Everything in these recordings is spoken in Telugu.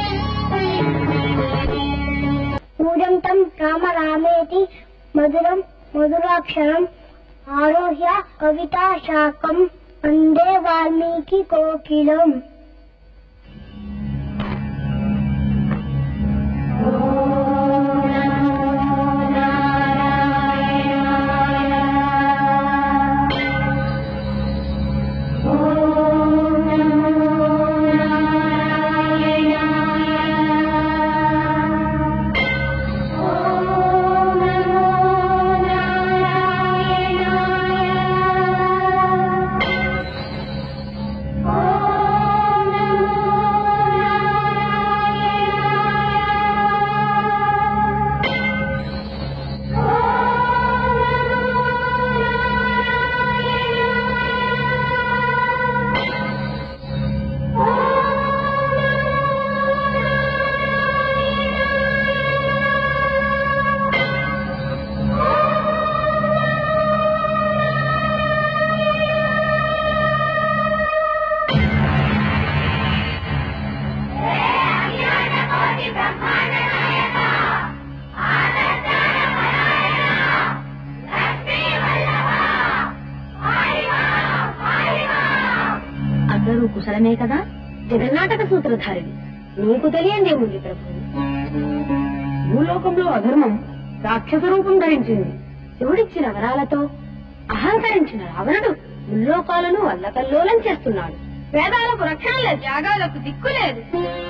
ఊరంతం రామ రామేతి మధురం మధురాక్షరం ఆరోహ్య కవితా శాకం వందే వాల్మీకి కోకిలం అందరూ కుశలమే కదా జగన్నాటక సూత్రధారిణి నీకు తెలియందేముంది ప్రభు భూలోకంలో అధర్మం రాక్షస రూపం ధరించింది శివుడిచ్చిన వరాలతో అహంకరించిన రావణుడు ముల్లోకాలను అల్లకల్లోలం చేస్తున్నాడు వేదాలకు రక్షణ లేదు త్యాగాలకు దిక్కు లేదు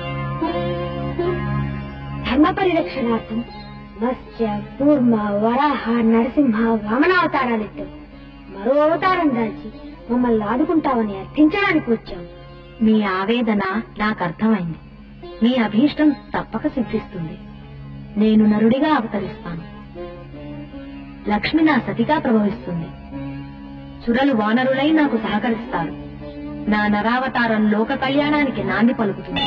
ధర్మ పరిరక్షణార్థం మత్స్య కూర్మ వరాహ నరసింహ వామనావతారాలెత్తు మరో అవతారం దాల్చి మమ్మల్ని ఆదుకుంటావని అర్థించడానికి వచ్చాం మీ ఆవేదన నాకు అర్థమైంది మీ అభీష్టం తప్పక సిద్ధిస్తుంది నేను నరుడిగా అవతరిస్తాను లక్ష్మి నా సతిగా ప్రభవిస్తుంది సురలు వానరులై నాకు సహకరిస్తారు నా నరావతారం లోక కళ్యాణానికి నాంది పలుకుతుంది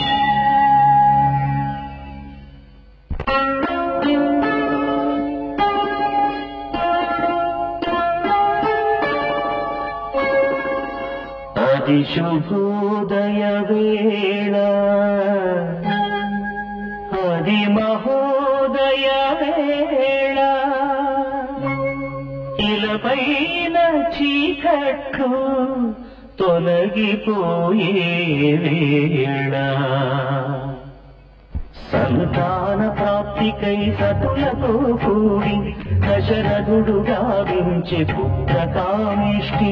అది శుభోదయ వేళ అది మహోదయ వేళ ఇలపైన చీకట్లు తొలగిపోయే వేళ సంతాన ప్రాప్తికై సతులతో కూడి దశరథుడు గావించే పుత్ర కామిష్టి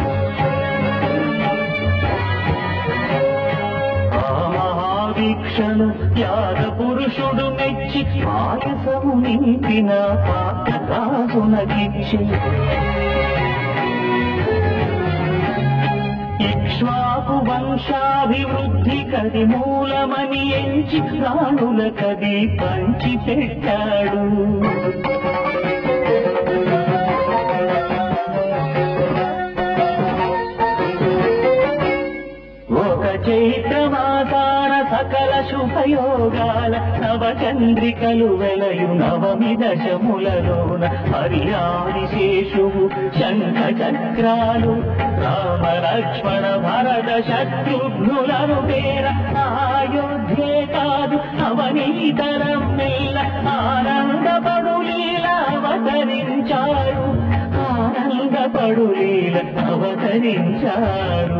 ఆ మహాదీక్షను త్యాగ పురుషుడు మెచ్చి పాయసము నింపిన పాత్రకాసునకిచ్చి ఇక్ష్వాకు వంశాభివృద్ధి కది మూలమని ఎంచి ప్రాణుల కది పంచి పెట్టాడు ఒక చైత్రమాసాన సకల శుభయోగాల నవచంద్రికలు వెలయు నవమి దశములలోన హరియాది శేషువు శంఖ చక్రాలు రామ లక్ష్మణ భరత శత్రుఘ్నులను పేర అయోధ్యే కాదు అవనీతరం మెల్ల ఆనందపడు లీల అవతరించారు ఆనందపడు లీల అవతరించారు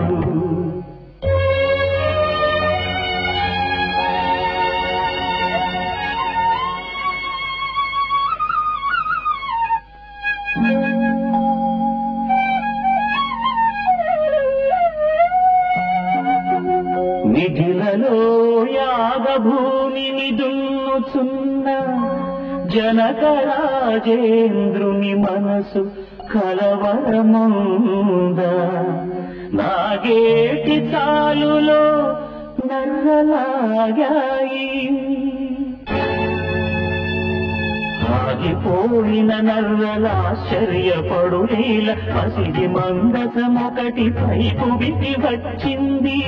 నిధులలో యాగభూమిని దున్నుచున్న జనకరాజేంద్రుని మనసు కలవరముంద నాగేటి చాలులో నర్రలాగాయి ఆగిపోయిన నర్రలాశ్చర్యపడు లీల పసిడి మందసమొకటి పైపు విధి వచ్చింది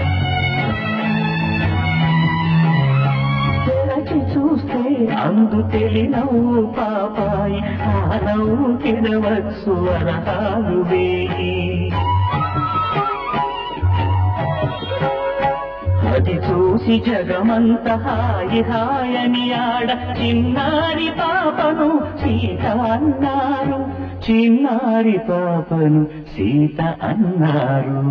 తెరచి చూస్తే అందు తెలి నవ్వు పాపాయి ఆ నవ్వు తినవచ్చు వరహాలు వేయి అది చూసి జగమంత హాయి హాయని ఆడ చిన్నారి పాపను సీత అన్నారు చిన్నారి పాపను సీత అన్నారు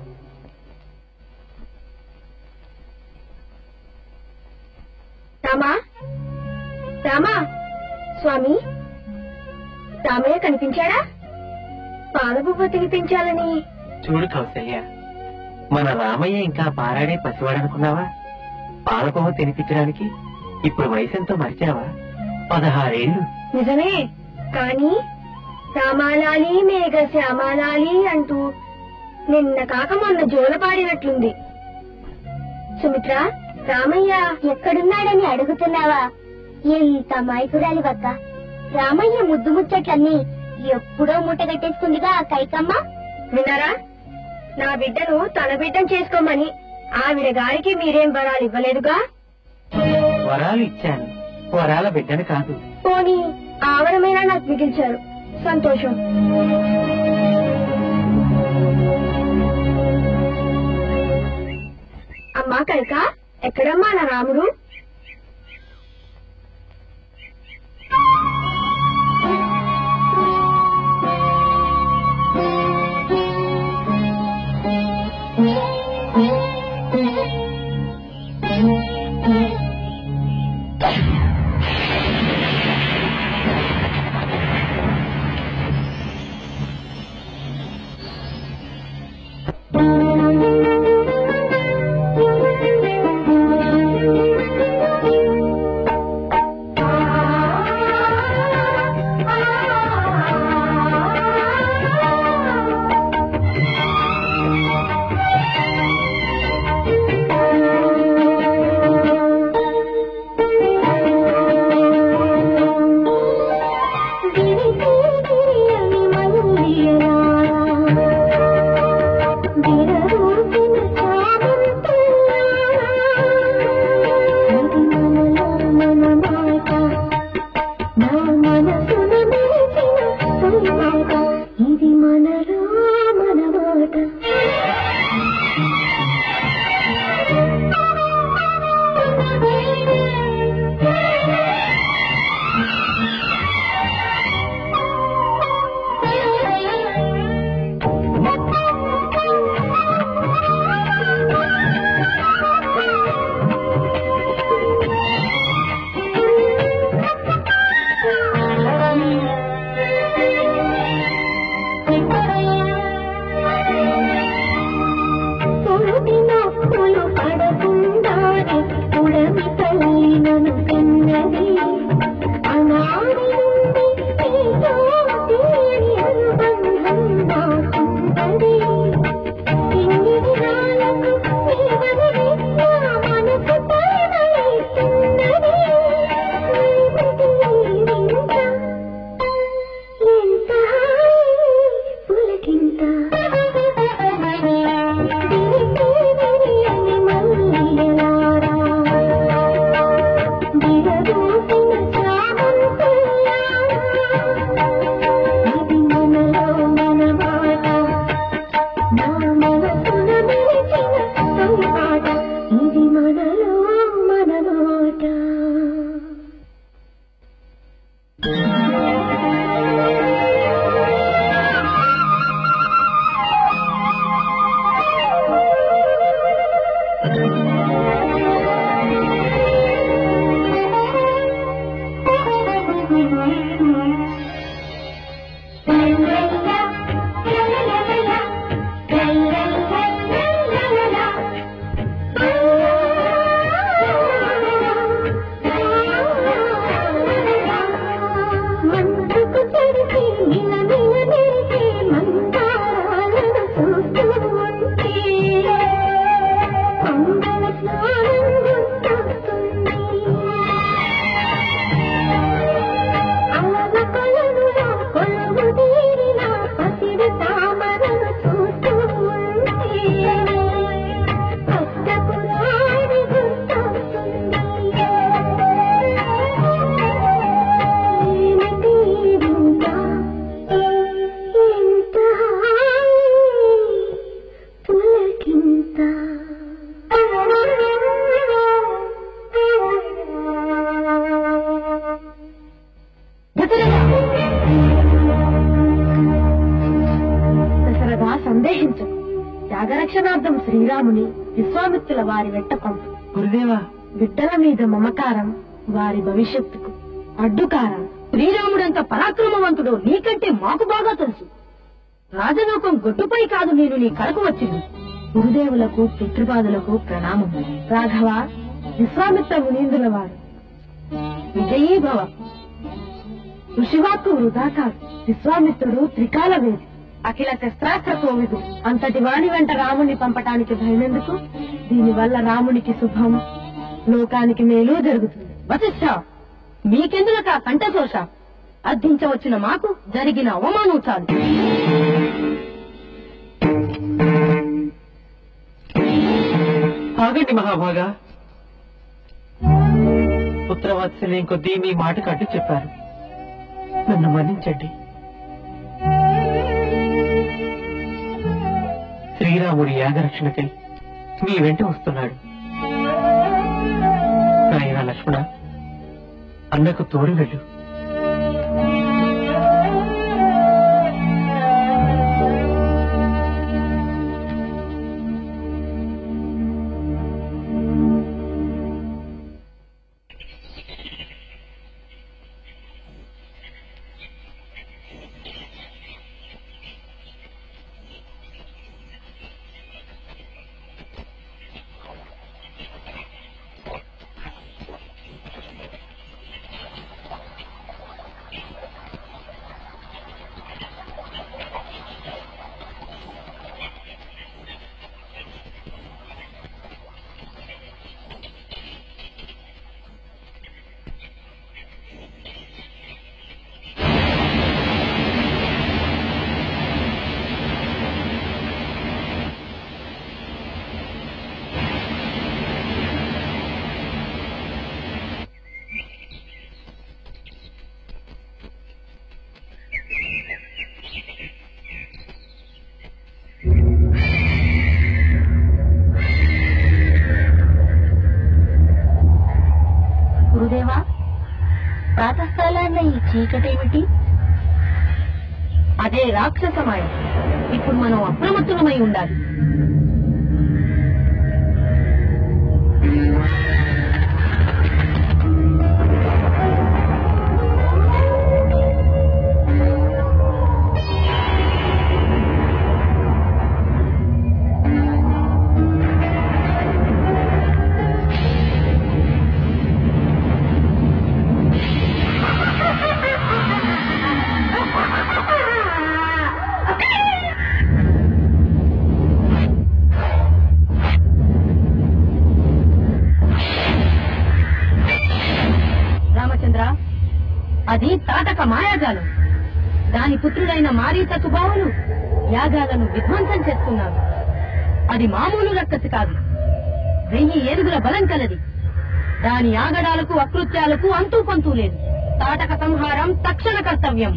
రామా రామా స్వామి రామయ్య కనిపించాడా పాలబువ్వ తినిపించాలని చూడు కౌసల్య మన రామయ్య ఇంకా పారాడే పసివాడనుకున్నావా పాలకోవ తినిపించడానికి ఇప్పుడు వయసెంతో మర్చావా పదహారేళ్లు నిజమే కాని రామాలాలి మేఘ శ్యామాలాలి అంటూ నిన్న కాక మొన్న జోలపాడినట్లుంది సుమిత్ర రామయ్య ఎక్కడున్నాడని అడుగుతున్నావా ఎంత మైకురాలి వక్క రామయ్య ముద్దు ముచ్చట్లన్నీ ఎప్పుడో మూటగట్టేసుకుందిగా ఆ కైకమ్మ విన్నారా నా బిడ్డను తన బిడ్డను చేసుకోమని ఆవిడ గారికి మీరేం వరాలు ఇవ్వలేదుగా వరాలు ఇచ్చాను వరాల బిడ్డను కాదు పోనీ ఆవరమైనా నాకు మిగిల్చారు సంతోషం అమ్మా కనుక ఎక్కడమ్మా నా రాముడు శ్రీరాముని విశ్వామిత్రుల వారి వెంట పంపు గురుదేవా బిడ్డల మీద మమకారం వారి భవిష్యత్తుకు అడ్డుకారం శ్రీరాముడంత పరాక్రమవంతుడు నీకంటే మాకు బాగా తెలుసు రాజలోకం గొడ్డుపై కాదు నేను నీ కడకు వచ్చింది గురుదేవులకు పితృపాదులకు ప్రణామము రాఘవ విశ్వామిత్ర మునీంద్రుల వారు విజయీ భవ ఋషివాక్కు వృధా కాదు విశ్వామిత్రుడు త్రికాల వేది అఖిల శస్త్రాస్త్ర కోవిదు అంతటి వాడి వెంట రాముని పంపటానికి భయమెందుకు దీనివల్ల రామునికి శుభం లోకానికి మేలు జరుగుతుంది వశిష్ఠ మీకెందులక కంఠశోష అర్థించవచ్చిన మాకు జరిగిన అవమానం చాలు ఆగండి మహాభాగా పుత్రవాత్సల్యం కొద్దీ మీ మాటకు అడ్డు చెప్పారు నన్ను మన్నించండి శ్రీరాముడి యాగరక్షణకై మీ వెంట వస్తున్నాడు నాయన లక్ష్మణ అన్నకు తోడు వెళ్ళు గురుదేవా ప్రాతకాలాన్న ఈ చీకటేమిటి అదే రాక్షసమాయ ఇప్పుడు మనం అప్రమత్తులమై ఉండాలి రామచంద్ర అది తాటక మాయాజాలం దాని పుత్రుడైన మారీత సుబాహులు యాగాలను విధ్వంసం చేస్తున్నారు అది మామూలు రక్కసి కాదు వెయ్యి ఏనుగుల బలం కలది దాని ఆగడాలకు అకృత్యాలకు అంతూ పంతూ లేదు తాటక సంహారం తక్షణ కర్తవ్యం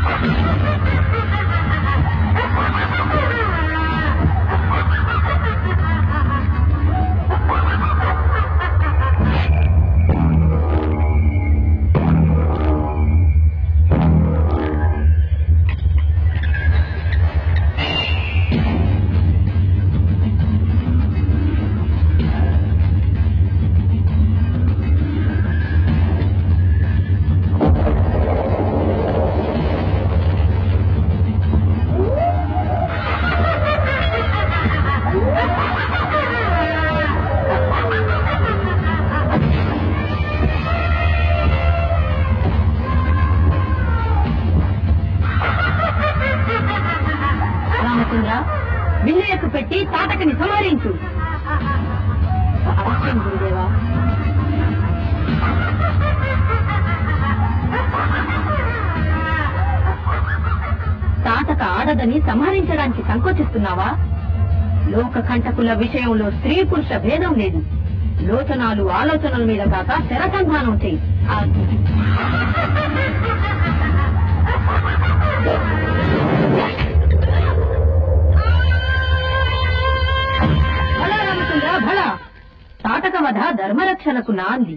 రామచంద్ర విల్లేకు పెట్టి తాటకని సంహరించు అవశ్యం గురుదేవా తాటక ఆడదని సంహరించడానికి సంకోచిస్తున్నావా లోక కంటకుల విషయంలో స్త్రీ పురుష భేదం లేదు లోచనాలు ఆలోచనల మీద కాక శరసంధానం చేయి ఆజ్ఞ. భళ రామచంద్ర భళ తాటక వధ ధర్మరక్షణకు నాంది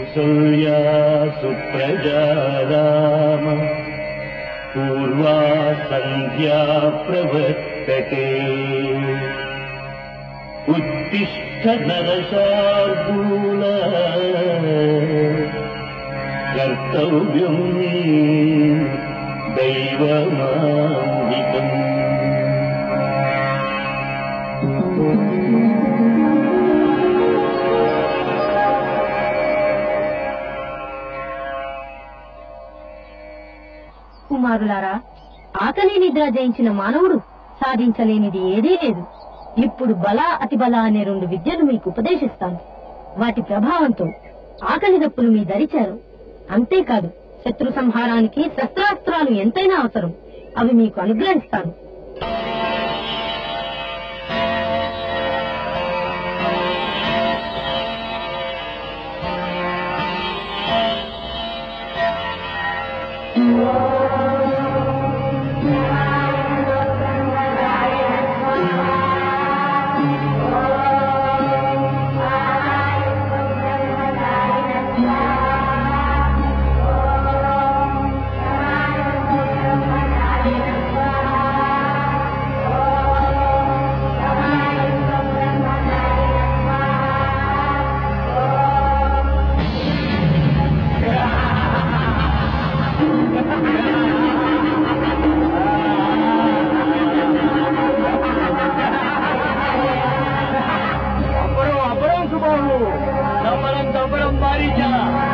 कौसल्या सुप्रजा राम पूर्वा सन्ध्या प्रवर्तते उत्तिष्ठ नरशार्दूल कर्तव्यम् दैवमान्वितम् కుమారులారా ఆకలి నిద్ర జయించిన మానవుడు సాధించలేనిది ఏదీ లేదు ఇప్పుడు బల అతిబల అనే రెండు విద్యలు మీకు ఉపదేశిస్తాను వాటి ప్రభావంతో ఆకలి దప్పులు మీ దరిచారు అంతేకాదు శత్రు సంహారానికి శస్త్రాస్త్రాలు ఎంతైనా అవసరం అవి మీకు అనుగ్రహిస్తాను అబ్బరం అబ్బరం సుబాబు దబ్బరం దబ్బరం మారీచా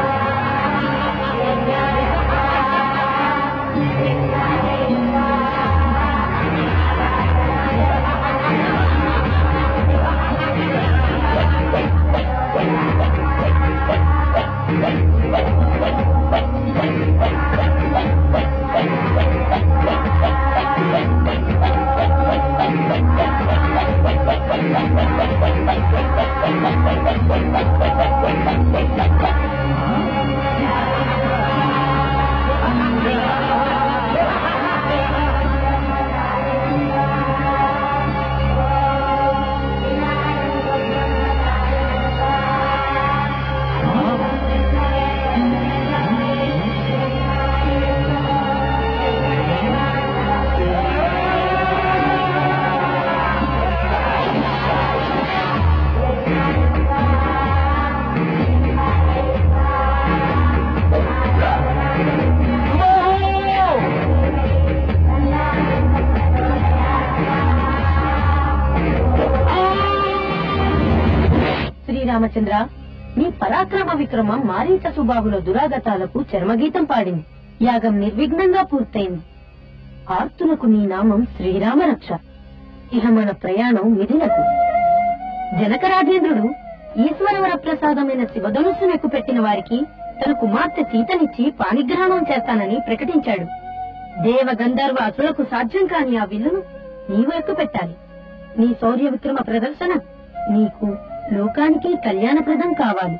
శ్రీరామచంద్ర నీ పరాక్రమ విక్రమం మారీచ సుబాహుల దురాగతాలకు చర్మగీతం పాడింది యాగం నిర్విఘ్నంగా పూర్తయింది ఆర్తులకు నీ నామం శ్రీరామ రక్ష ఇహ మన ప్రయాణం మిథులకు జనకరాజేంద్రుడు ఈశ్వరవర ప్రసాదమైన శివధనుస్సును ఎక్కుపెట్టిన వారికి తన కుమార్తె సీతనిచ్చి పాణిగ్రహణం చేస్తానని ప్రకటించాడు దేవ గంధర్వ అసులకు సాధ్యం కాని ఆ విల్లును నీవు ఎక్కుపెట్టాలి నీ శౌర్య విక్రమ ప్రదర్శన నీకు లోకానికి కళ్యాణప్రదం కావాలి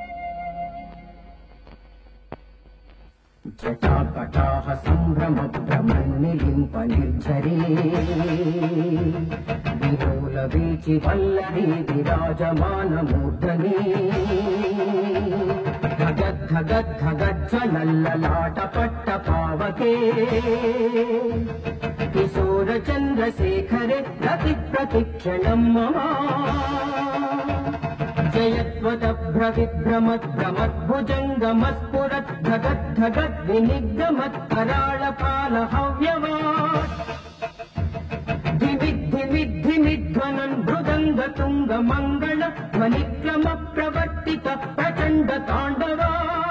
జటాకటాహ సంభ్రమ భ్రమన్నిలింప నిర్ఝరే విలోల వీచి వల్లరి విరాజమాన మూర్ధని ధగద్ధగద్ధగజ్జలల్లలాట పట్ట పావకే కిశోర చంద్రశేఖరే ప్రతి ప్రతిక్షణం మమా జయత్వత భ్రవిభ్రమద్భ్రమద్భుజంగమస్ఫురత్ ధగద్ధగద్ వినిగ్రమత్ కరాళ కాల హవ్యవాట్ ధిమిద్ధిమిద్ధిమిధ్వనన్ మృదంగ తుంగ మంగళ ధ్వనిక్రమ ప్రవర్తిత ప్రచండ తాండవా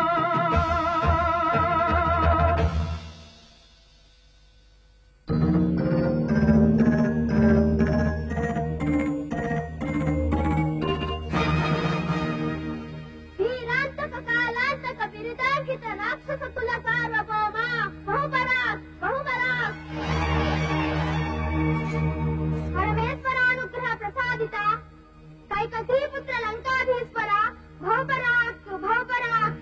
శ్రీరాంతక కాలాంతక బిరుదాంకిత రాక్షస కుల సార్వభౌమ బహుపరాక్ బహుపరాక్ పరమేశ్వరానుగ్రహ ప్రసాదిత కైక శ్రీపుత్ర లంకాధీశ్వర బహుపరాక్ బహుపరాక్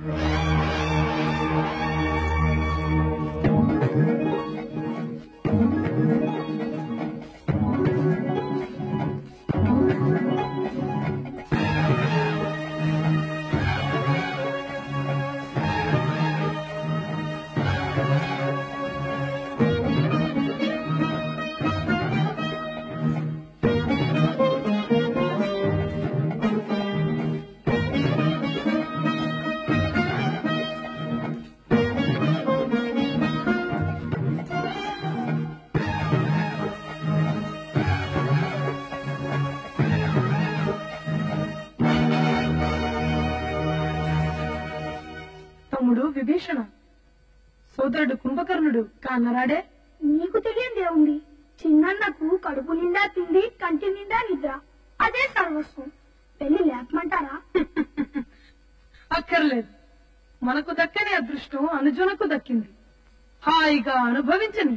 విభీషణ సోదరుడు కుంభకర్ణుడు కానరాడే నీకు తెలియదే ఉంది చిన్నన్నకు కడుపు నిండా తిండి కంటి నిండా నిద్ర అదే సర్వస్వం పెళ్లి లేపమంటారా అక్కర్లేదు మనకు దక్కని అదృష్టం అనుజునకు దక్కింది హాయిగా అనుభవించని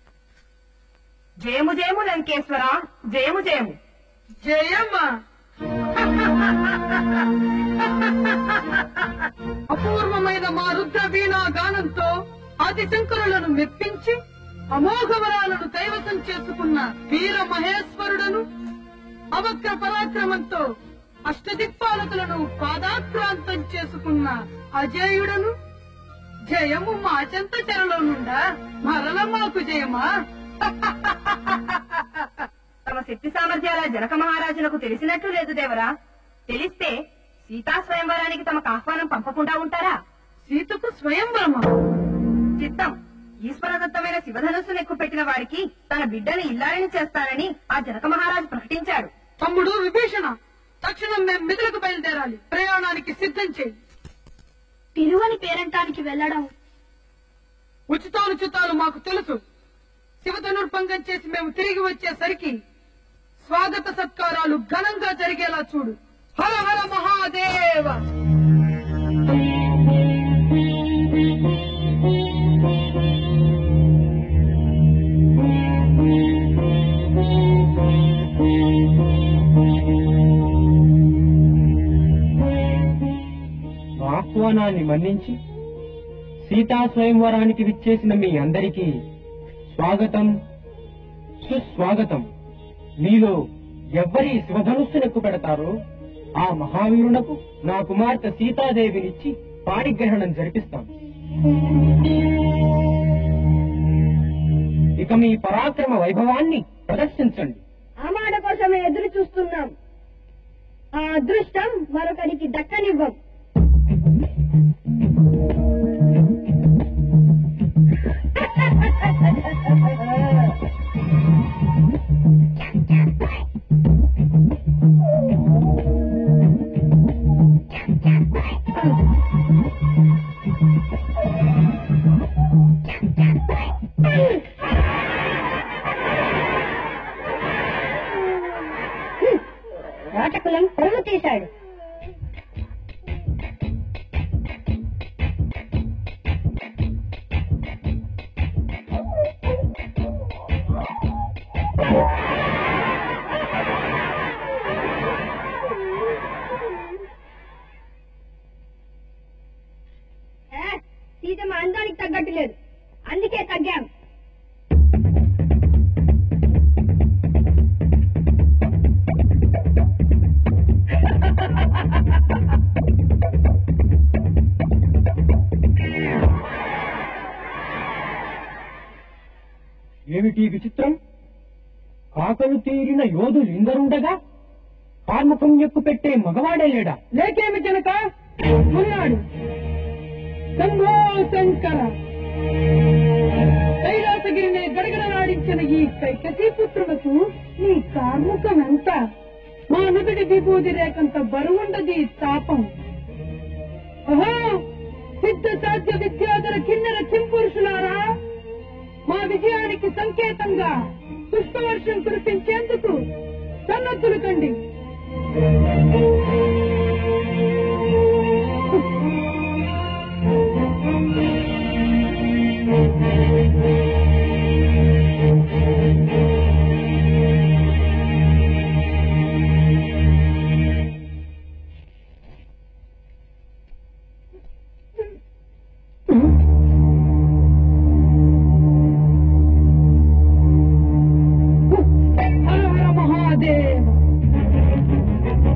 జయము జయము లంకేశ్వర జయము జయము జయమ్మా అపూర్వమైన మా రుద్ర వీణా గానంతో ఆదిశంకరులను మెప్పించి అమోఘవరాలను కైవసం చేసుకున్న వీర మహేశ్వరుడను అవక్ర పరాక్రమంతో అష్టదిక్పాలకులను పాదాక్రాంతం చేసుకున్న అజేయుడను జయము మా చెంత చెరలో నుండా మరల మాకు జయమా తమ శక్తి సామర్థ్యాల జనక మహారాజునకు తెలిసినట్లు లేదు దేవరా తెలిస్తే సీతా స్వయంవరానికి తమకు ఆహ్వానం పంపకుండా ఉంటారా సీతకు స్వయంవరమా చిత్తం ఈశ్వరదత్తమైన శివధనుస్సును ఎక్కుపెట్టిన వారికి తన బిడ్డను ఇల్లాలని చేస్తానని ఆ జనక మహారాజు ప్రకటించాడు తమ్ముడు విభీషణ తక్షణం మేము మిథులకు బయలుదేరాలి ప్రయాణానికి సిద్ధం చేయి తిరువని పేరంటానికి వెళ్ళడం ఉచితానుచితాలు మాకు తెలుసు శివధనుర్భంగం చేసి మేము తిరిగి వచ్చేసరికి స్వాగత సత్కారాలు ఘనంగా జరిగేలా చూడు హర హర మహాదేవ ఆహ్వానాన్ని మన్నించి సీతా స్వయంవరానికి విచ్చేసిన మీ అందరికీ స్వాగతం సుస్వాగతం మీలో ఎవ్వరి శివధనుస్సునెక్కు పెడతారో ఆ మహావీరునకు నా కుమార్తె సీతాదేవినిచ్చి పాణిగ్రహణం జరిపిస్తాం ఇక మీ పరాక్రమ వైభవాన్ని ప్రదర్శించండి ఆ మాట కోసమే ఎదురు చూస్తున్నాం ఆ అదృష్టం మరొకరికి దక్కనివ్వం నాటకులం పరుగు తీశాడు సీత మా అందానికి తగ్గట్టు లేదు అందుకే తగ్గాం ఏమిటి విచిత్రం కాకలు తీరిన యోధులు ఇందరుండగా కార్ముఖం ఎక్కు పెట్టే మగవాడే లేడా లేకేమి జనక ఉన్నాడు శంభో శంకర కైలాసగిరిని గడగడలాడించిన ఈ కైకసీపుత్రులకు నీ కార్ముకం ఎంత మా నుదుటి విభూది రేకంత బరువుండది ఈ తాపం ఓహో సిద్ధ సాధ్య విద్యాధర కిన్నెర కింపురుషులారా మా విజయానికి సంకేతంగా పుష్పవర్షం కురిపించేందుకు సన్నద్ధులు కండి హర హర మహాదేవ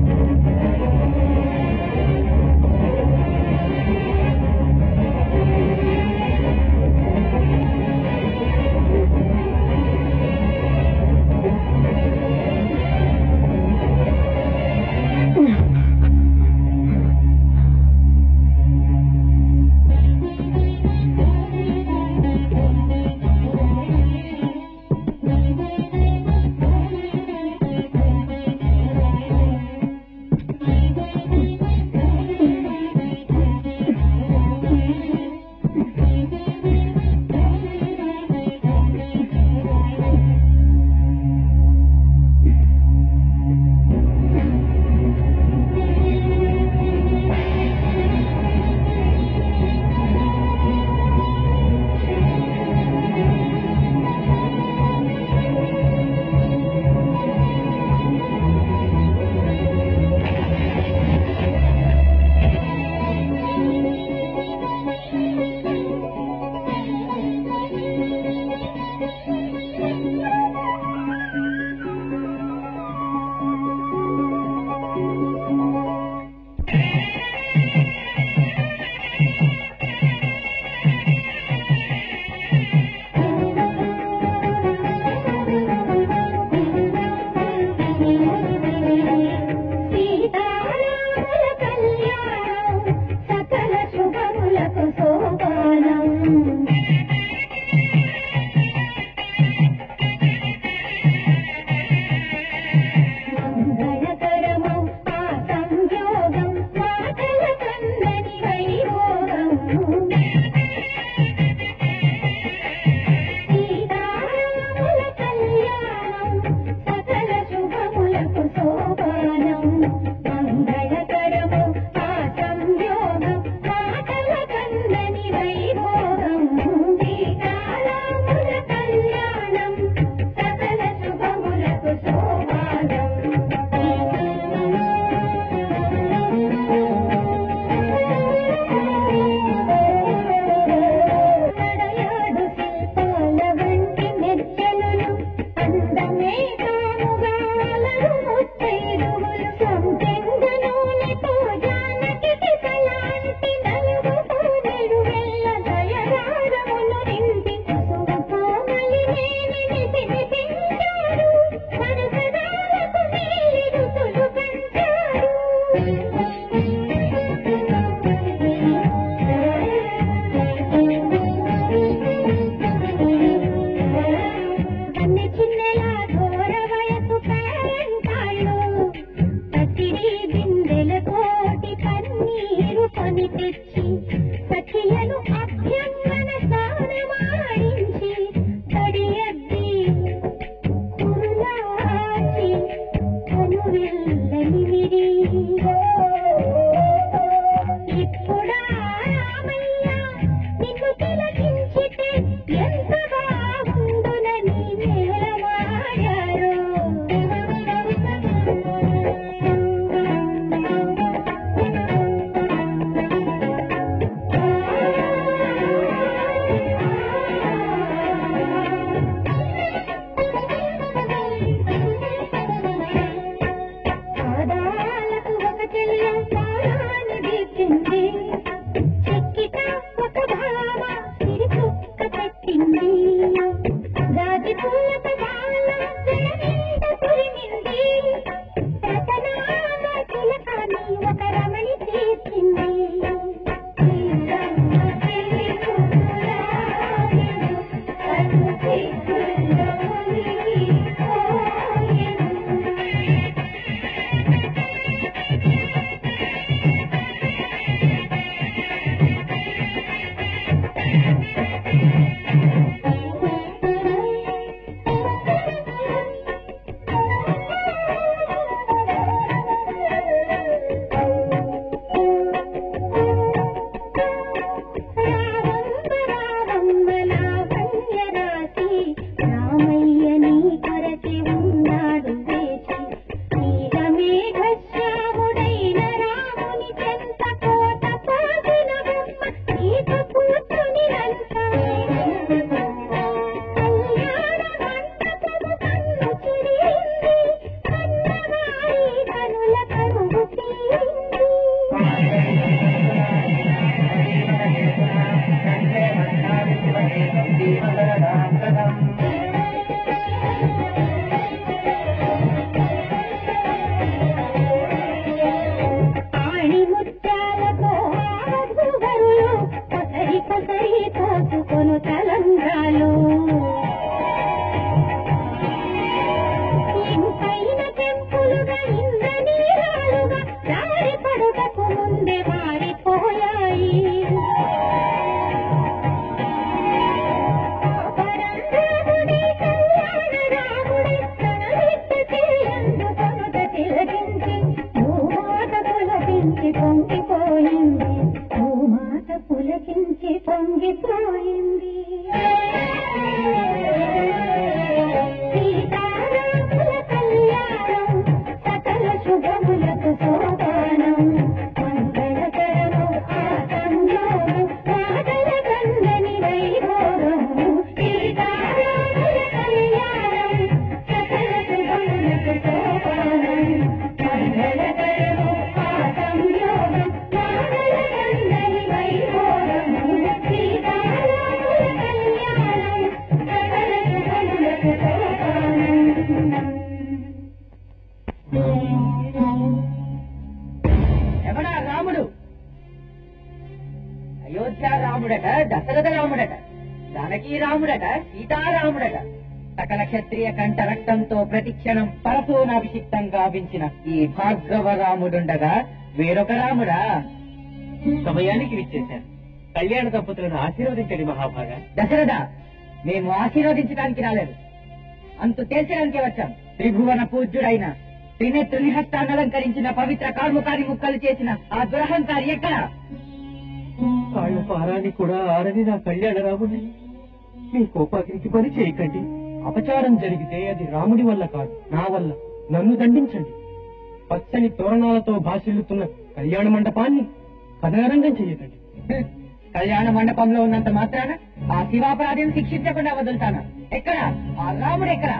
కన్నె చిన్నెల ఘోర వయసు పేరంటాళ్ళు పసిడి బిందెల కోటి కన్నీరు కొని తెచ్చి సఖియను అభ్యంగన స్నానమాడించి తడియద్ది కురులాచి కనువిల్లనిమిరి ఇప్పుడా రామయ్య నిన్ను తిలకించితే ఎంత బాగుండునని నేలమాడారు పాదాలకు ఒక చెల్ల పాదాన్ని దిక్కింది చెక్కిట ఒక భావ సిరిచుక్క పెట్టింది గాజి పూలత వాళ్ళ జడనింట కురిమింది రతనాల చిలకని ఒక రమణి తీర్చింది రామయ్య నీ కొరకి ఉన్నాడు వేచి నీలమేఘశ్యాముడైన రాముని చెంత కోట పోసిన బొమ్మ ఈత కూర్చుని కళ్యాణ మంటపము కన్ను చిరింది కన్నవారి కనుల కరువు తీరింది ఆణి ముత్యాలతో ఆగుగరులు కొసరి కొసరి తోసుకొను తలంగాలు ఇంకైన చెంపులుగా ఇంద్రనీరాలుగా దారి పడుటకు ముందే మారిపోయాయి పరంధాముడి కళ్యాణ రాముడి తన నిత్య చేయందు కొనుట తిలకించి భూమాత పులకించి పొంగిపోయింది భూమాత పులకించి పొంగిపోయింది సీతారాముల కళ్యాణం సకల శుభములకు సోపానం మంగళకరము ఆసంయోగం మాటల కందని వైభోగము సీతారాముల కళ్యాణం సకల శుభములకు సోపానం మంగళకరము ఆసంయోగం మాటల కందని వైభోగము సీతారాముల కళ్యాణం సకల శుభములకు సోపానం ఎవడా రాముడు అయోధ్య రాముడట దశరథ రాముడట జానకీ రాముడట సీతారాముడట సకల క్షత్రియ కంఠ రక్తంతో ప్రతిక్షణం పరశూనాభిషిక్తం గావించిన ఈ భార్గవ రాముడుండగా వేరొక రాముడా సమయానికి విచ్చేశారు కళ్యాణ దంపతులను ఆశీర్వదించండి మహాభాగా దశరథ మేము ఆశీర్వదించడానికి రాలేదు అంతు తేల్చడానికి వచ్చాం త్రిభువన పూజ్యుడైన త్రినేత్రుని హస్తాన్ని అలంకరించిన పవిత్ర కార్ముకారి ముక్కలు చేసిన ఆ దురహంకారి ఎక్కడ కాళ్ళ పారాన్ని కూడా ఆరని నా కళ్యాణ రాముని మీ కోపాగ్నికి పని చేయకండి అపచారం జరిగితే అది రాముడి వల్ల కాదు నా వల్ల నన్ను దండించండి పచ్చని తోరణాలతో భాషిల్లుతున్న కళ్యాణ మండపాన్ని కథనరంగం చెయ్యకండి కళ్యాణ మండపంలో ఉన్నంత మాత్రాన ఆ శివాపరాధిని శిక్షించకుండా వదులుతానా ఎక్కడ ఆ రాముడు ఎక్కడ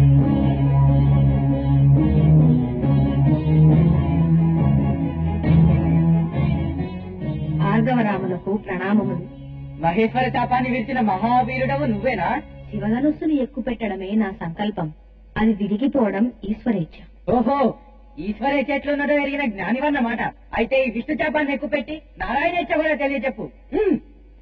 భార్గవరాములకు ప్రణామములు మహేశ్వర శాపాన్ని విరిచిన మహావీరుడవు నువ్వేనా శివధనుస్సును ఎక్కుపెట్టడమే నా సంకల్పం అది విరిగిపోవడం ఈశ్వరేచ్ఛ ఓహో ఈశ్వరే చేతిలో ఉన్నదో ఎరిగిన జ్ఞానివన్నమాట అయితే ఈ విష్ణు చేపాన్ని ఎక్కువ పెట్టి నారాయణ కూడా తెలియచెప్పు హ్మ్.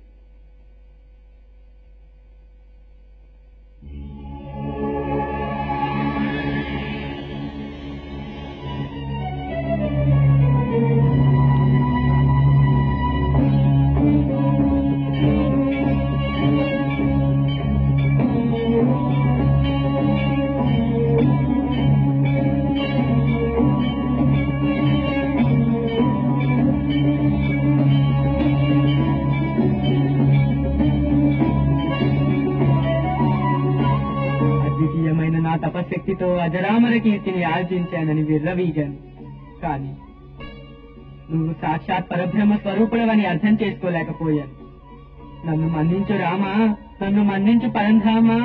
అద్వితీయమైన నా తపశక్తితో అజరామర కీర్తిని ఆర్జించానని విర్రవీగాను కానీ నువ్వు సాక్షాత్ పరబ్రహ్మ స్వరూపుడవని అర్థం చేసుకోలేకపోయాను నన్ను మన్నించు రామా నన్ను మన్నించు పరంధామా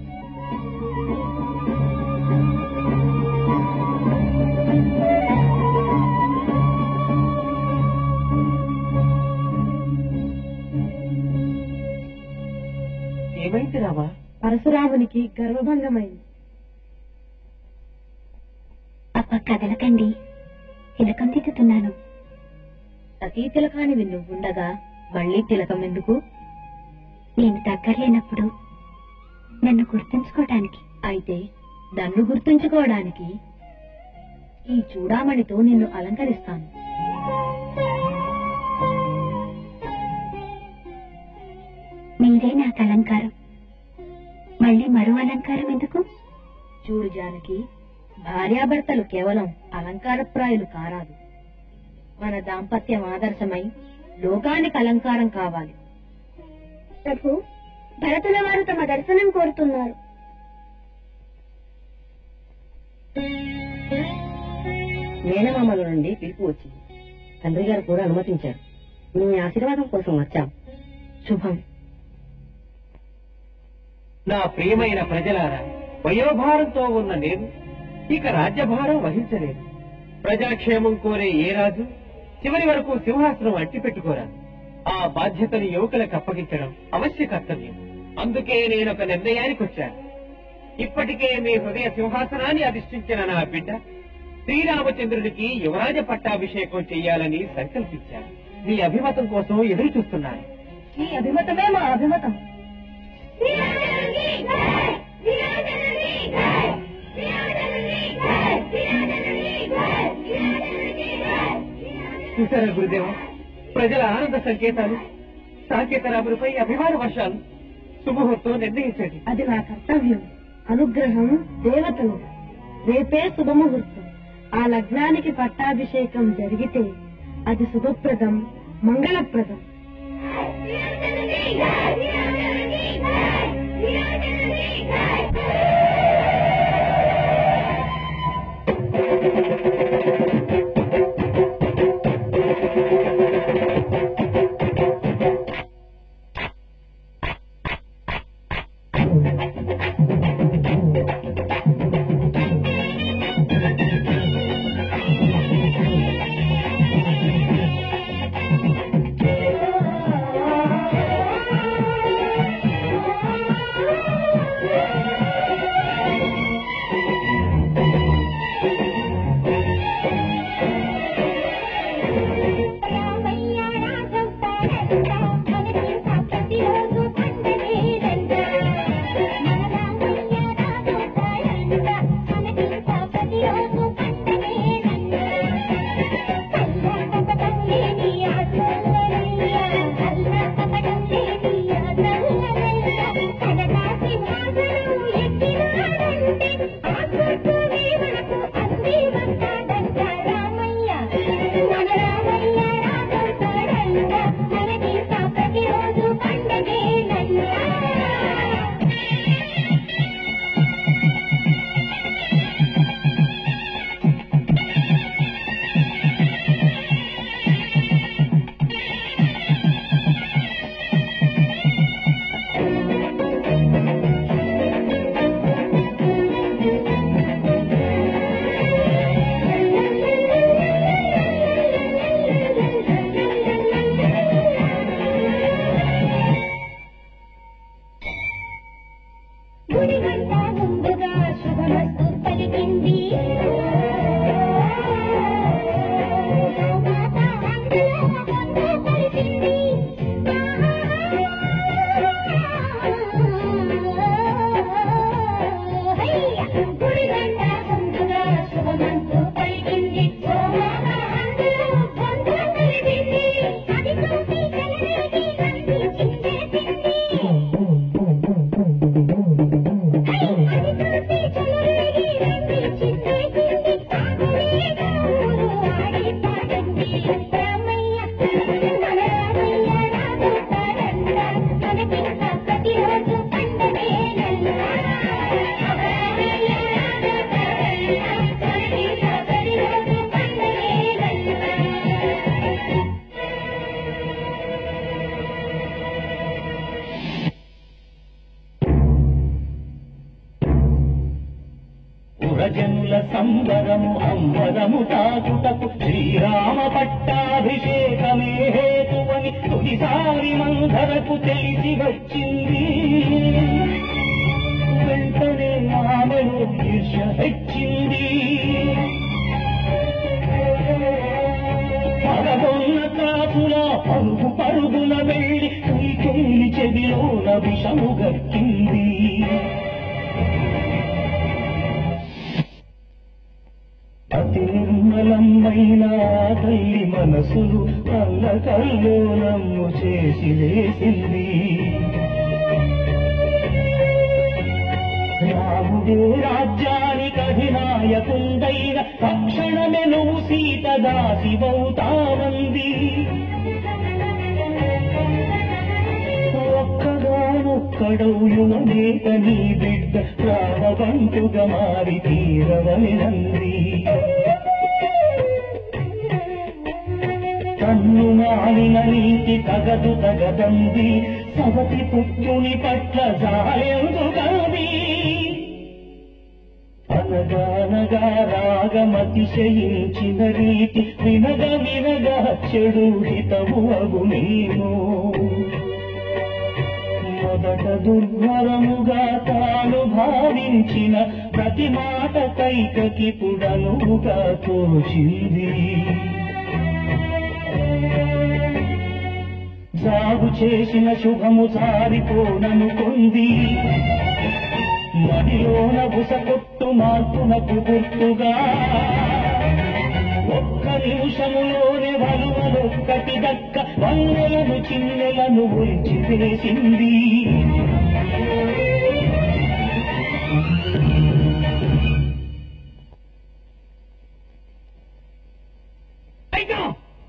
ఏమైంది రామా పరశురామునికి గర్వభంగమైంది అప్ప కదలకండి తిలకం దిద్దుతున్నాను సతీ తిలకానివి నువ్వుండగా మళ్ళీ తిలకం ఎందుకు నేను దగ్గరలేనప్పుడు నన్ను గుర్తుంచుకోవటానికి అయితే నన్ను గుర్తుంచుకోవడానికి ఈ చూడామణితో నిన్ను అలంకరిస్తాను మీరే నాకు అలంకారం మళ్ళీ మరో అలంకారం ఎందుకు చూడు జానకి భార్యాభర్తలు కేవలం అలంకారప్రాయులు కారాదు మన దాంపత్యం ఆదర్శమై లోకానికి అలంకారం కావాలి ప్రభు భరతుల వారు తమ దర్శనం కోరుతున్నారు మేనమామల నుండి పిలుపు వచ్చింది తండ్రి గారు కూడా అనుమతించారు మీ ఆశీర్వాదం కోసం వచ్చాం శుభం నా ప్రియమైన ప్రజలారా వయోభారంతో ఉన్న నేను ఇక రాజ్యభారం వహించలేదు ప్రజాక్షేమం కోరే ఏ రాజు చివరి వరకు సింహాసనం అట్టి పెట్టుకోరాదు ఆ బాధ్యతను యువకులకు అప్పగించడం అవశ్య కర్తవ్యం అందుకే నేను ఒక నిర్ణయానికి వచ్చాను ఇప్పటికే మీ హృదయ సింహాసనాన్ని అధిష్ఠించిన నా బిడ్డ శ్రీరామచంద్రుడికి యువరాజ పట్టాభిషేకం చెయ్యాలని సంకల్పించాను మీ అభిమతం కోసం ఎదురు చూస్తున్నాను నీ అభిమతమే మా అభిమతం చూసారా గురుదేవ ప్రజల ఆనంద సంకేతాలు సాకేత రాములపై అభిమాన వర్షాలు శుభముహూర్తం నిర్ణయించండి అది నా కర్తవ్యం అనుగ్రహం దేవతలు రేపే శుభముహూర్తం ఆ లగ్నానికి పట్టాభిషేకం జరిగితే అది శుభప్రదం మంగళప్రదం ఆ అంబరము అంబరము తాకుటకు శ్రీరామ పట్టాభిషేకమే హేతువని తొలిసారి మందరకు తెలిసి వచ్చింది వెంటనే ఆమెను ఈర్ష హెచ్చింది పదకొన్న కాపుల పరుగు పరుగున వెళ్ళి కైకేలి చెవిలోన విషము గక్కింది అతి నిర్మలమైన ఆ తల్లి మనసులు అల్లకల్లోలమ్ము చేసి వేసింది రాముడే రాజ్యానికి అధినాయకుండైన తక్షణమే నువ్వు సీత దాసివవుతానంది ఒక్కగానొక్కడవు యువనేత నీ బిడ్డ రామబంటుగా మారి తీరవలినంది కన్ను మాలిన నీతి తగదు తగదంది సవతి పుత్రుని పట్ల జాయందుగంది అనగానగా రాగమతిశయించిన రీతి వినగ వినగ చెడు హితము అగునేమో మొదట దుర్భరముగా తాను భావించిన ప్రతి మాట కైకకి పుడనుగా తోచింది జాగు చేసిన శుభము సారిపోననుకుంది మదిలోన బుసకొట్టు మార్పునకు గుర్తుగా ఒక్క నిమిషములోనే వలువలొక్కటి దక్క వన్నెలను చిన్నెలను ఒలిచి వేసింది అయిగా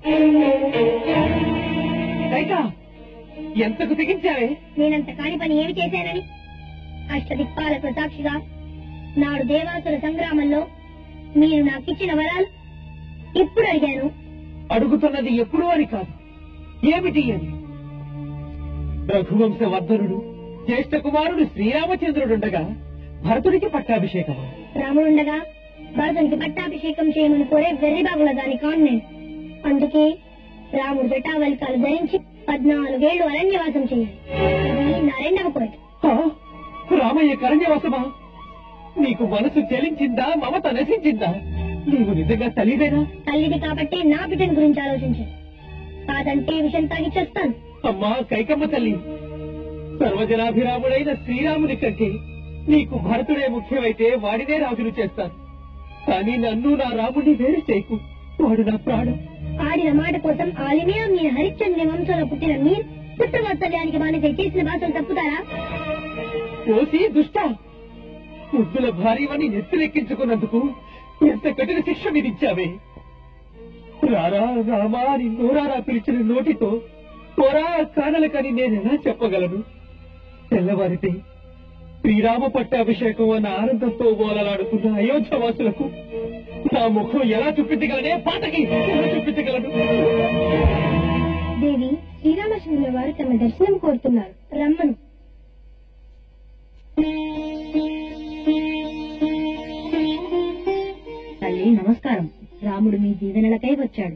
అయిగా ఎంతకు తెగించావే నేనంత కాని పని ఏమి చేశానని అష్టదిక్పాలకు సాక్షిగా నాడు దేవాసుర సంగ్రామంలో మీరు నాకిచ్చిన వరాలు ఇప్పుడు అడిగాను అడుగుతున్నది ఎప్పుడు అని కాదు ఏమిటి అని రఘువంశ వర్ధనుడు జ్యేష్ఠ కుమారుడు శ్రీరామచంద్రుడుండగా భరతుడికి పట్టాభిషేకం రాముడుండగా భరతునికి పట్టాభిషేకం చేయమని కోరే వెర్రిబాగుల దాని కాను నేను అందుకే రాముడు జటావలికాలు ధరించి పద్నాలుగేళ్లు అరణ్యవాసం చేయాలి ఇది నా రెండవ కోరిక ఆ, రామయ్య కరణ్యవసమా నీకు మనసు చెలించిందా మమత నశించిందా నీవు నిజంగా తల్లివేనా తల్లిది కాబట్టి నా బిడ్డని గురించి ఆలోచించాను కాదంటే విషయం తాగి చేస్తాను అమ్మా కైకమ్మ తల్లి సర్వజనాభిరాముడైన శ్రీరాముని కంటే నీకు భరతుడే ముఖ్యమైతే వాడినే రాజును చేస్తాను కానీ నన్ను నా రాముడిని వేరు చేయకు వాడు నా ప్రాణం ఆడిన మాట కోసం ఆలిమియా మీ హరిశ్చంద్ర వంశంలో పుట్టిన మీరు పుట్టువాత్సల్యానికి బానిస చేసిన భాషలు తప్పుతారా కోసి దుష్ట ముద్దుల భార్యవని నెత్తిలెక్కించుకున్నందుకు ఎంత కఠిన శిక్ష విధించావే రారా రామా అని నోరారా పిలిచిన నోటితో పోరా కానలకని నేనెలా చెప్పగలను తెల్లవారితే శ్రీరామ పట్టాభిషేకం అన్న ఆనందంతో ఓలలాడుతున్న అయోధ్యవాసులకు నా ముఖం ఎలా చూపించగలనే పాతకి ఎలా చూపించగలను దేవి శ్రీరామచంద్రుల వారు తమ దర్శనం కోరుతున్నారు రమ్మను తల్లి నమస్కారం రాముడు మీ దీవెనలకై వచ్చాడు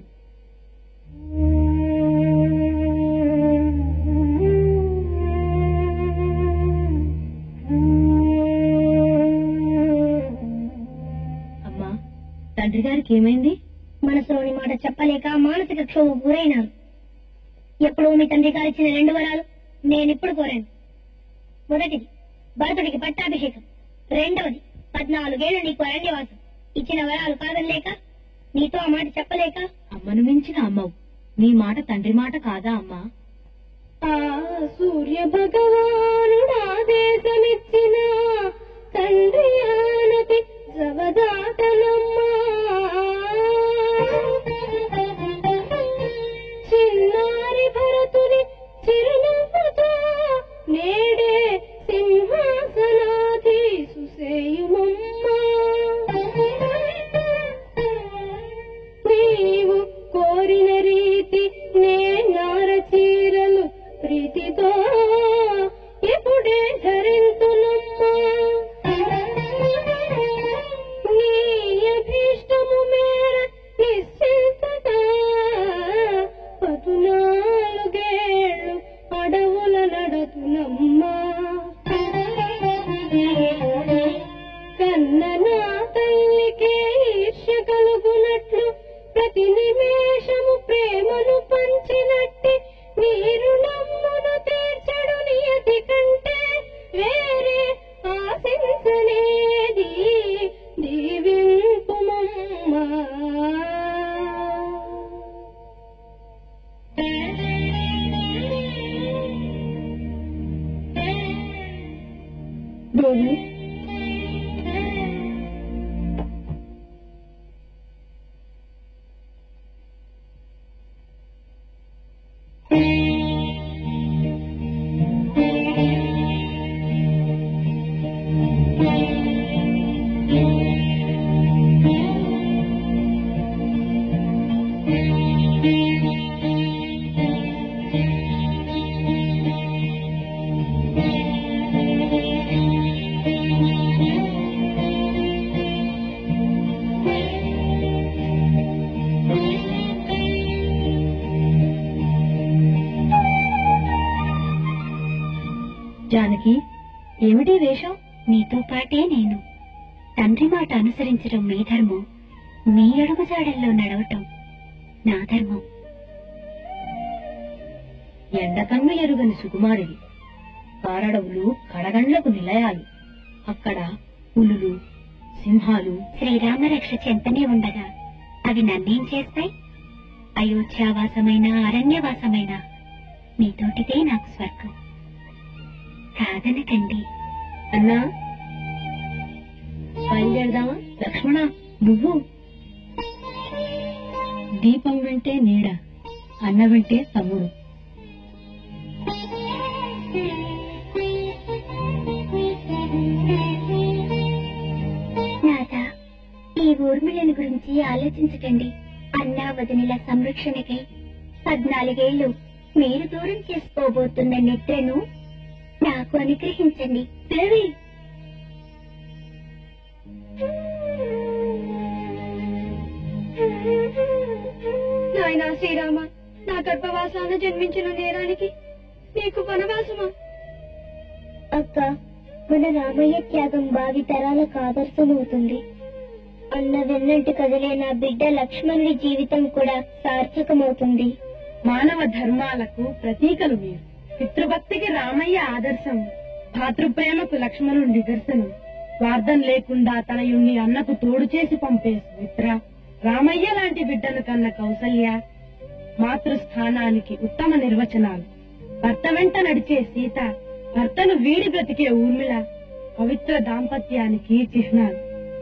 అమ్మా తండ్రి గారికి ఏమైంది మనసులోని మాట చెప్పలేక మానసిక క్షోభ గురైనారు ఎప్పుడు మీ తండ్రి గారు ఇచ్చిన రెండు వరాలు నేనిప్పుడు కోరాను మొదటిది భరతుడికి పట్టాభిషేకం రెండవది పద్నాలుగేళ్లు నీకు అరణ్యవాసం ఇచ్చిన వరాలు కాదనలేక నీతో ఆ మాట చెప్పలేక అమ్మను మించిన అమ్మవు నీ మాట తండ్రి మాట కాదా అమ్మా ఆ సూర్య భగవానుడు ఆదేశమిచ్చిన తండ్రి ఆనతి జవదాటనమ్మా చిన్నారి భరతుని చిరునవ్వుతో నేడే సింహాసనాధీసు సేయుమమ్మా నీవు కోరిన రీతి నే నార చీరలు ప్రీతితో ఇప్పుడే ధరింతునమ్మా నీ ప్రతి నిమేషము ప్రేమను పంచినట్టి మీరు నమ్మును తీర్చడు నియతి కంటే వేరే ఆశించనేది దీవింపుమమ్మా దేవి జానకి ఏమిటి వేషం నీతో పాటే నేను తండ్రి మాట అనుసరించడం మీ ధర్మం మీ అడుగుజాడల్లో నడవటం నా ధర్మం ఎండకన్ను ఎరుగని సుకుమారుడి కారడవులు కడగండ్లకు నిలయాలు అక్కడ పులులు సింహాలు శ్రీరామరక్ష చెంతనే ఉండగా అవి నన్నేం చేస్తాయి అయోధ్యావాసమైన అరణ్యవాసమైన మీతోటిదే నాకు స్వర్గం కాదనకండి అన్నా బయలుదేరదామా లక్ష్మణ నువ్వు దీపం వెంటే నీడ అన్న వెంటే తమ్ముడు నాథ ఈ ఊర్మిళని గురించి ఆలోచించకండి అన్నా వదినిల సంరక్షణకై పద్నాలుగేళ్లు మీరు దూరం చేసుకోబోతున్న నిద్రను నాకు అనుగ్రహించండి దేవి నాయనా శ్రీరామ నా గర్భవాసాన జన్మించిన నేరానికి నీకు వనవాసమా అక్క మన రామయ్య త్యాగం భావి తరాలకు ఆదర్శమవుతుంది అన్న వెన్నంటి కదిలే నా బిడ్డ లక్ష్మణుడి జీవితం కూడా సార్థకమవుతుంది మానవ ధర్మాలకు ప్రతీకలు మీరు పితృభక్తికి రామయ్య ఆదర్శం భాతృప్రేమకు లక్ష్మణుడి నిదర్శనం స్వార్థం లేకుండా తనయుణ్ణి అన్నకు తోడు చేసి పంపే సుమిత్ర రామయ్య లాంటి బిడ్డను కన్న కౌసల్య మాతృస్థానానికి ఉత్తమ నిర్వచనాలు భర్త వెంట నడిచే సీత భర్తను వీడి బ్రతికే ఊర్మిళ పవిత్ర దాంపత్యానికి చిహ్నాలు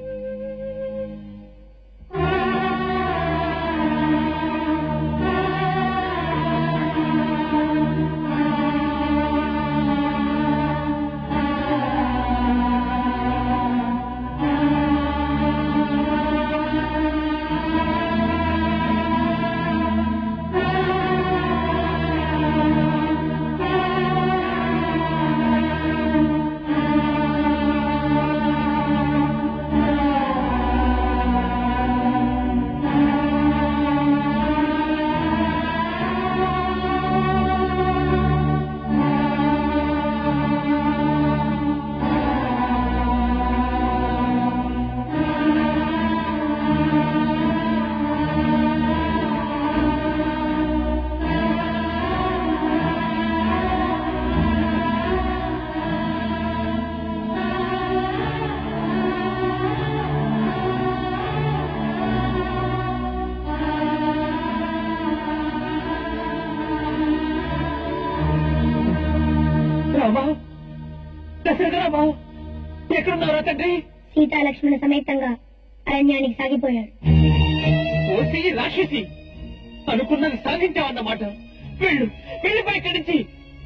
రామా దశరథ రామా ఎక్కడున్నారా తండ్రి సీతా లక్ష్మణ సమేతంగా అరణ్యానికి సాగిపోయాడు ఓసి రాక్షసి అనుకున్నది సాధించావన్నమాట వెళ్ళు వెళ్ళిపోయి ఇక్కడి నుంచి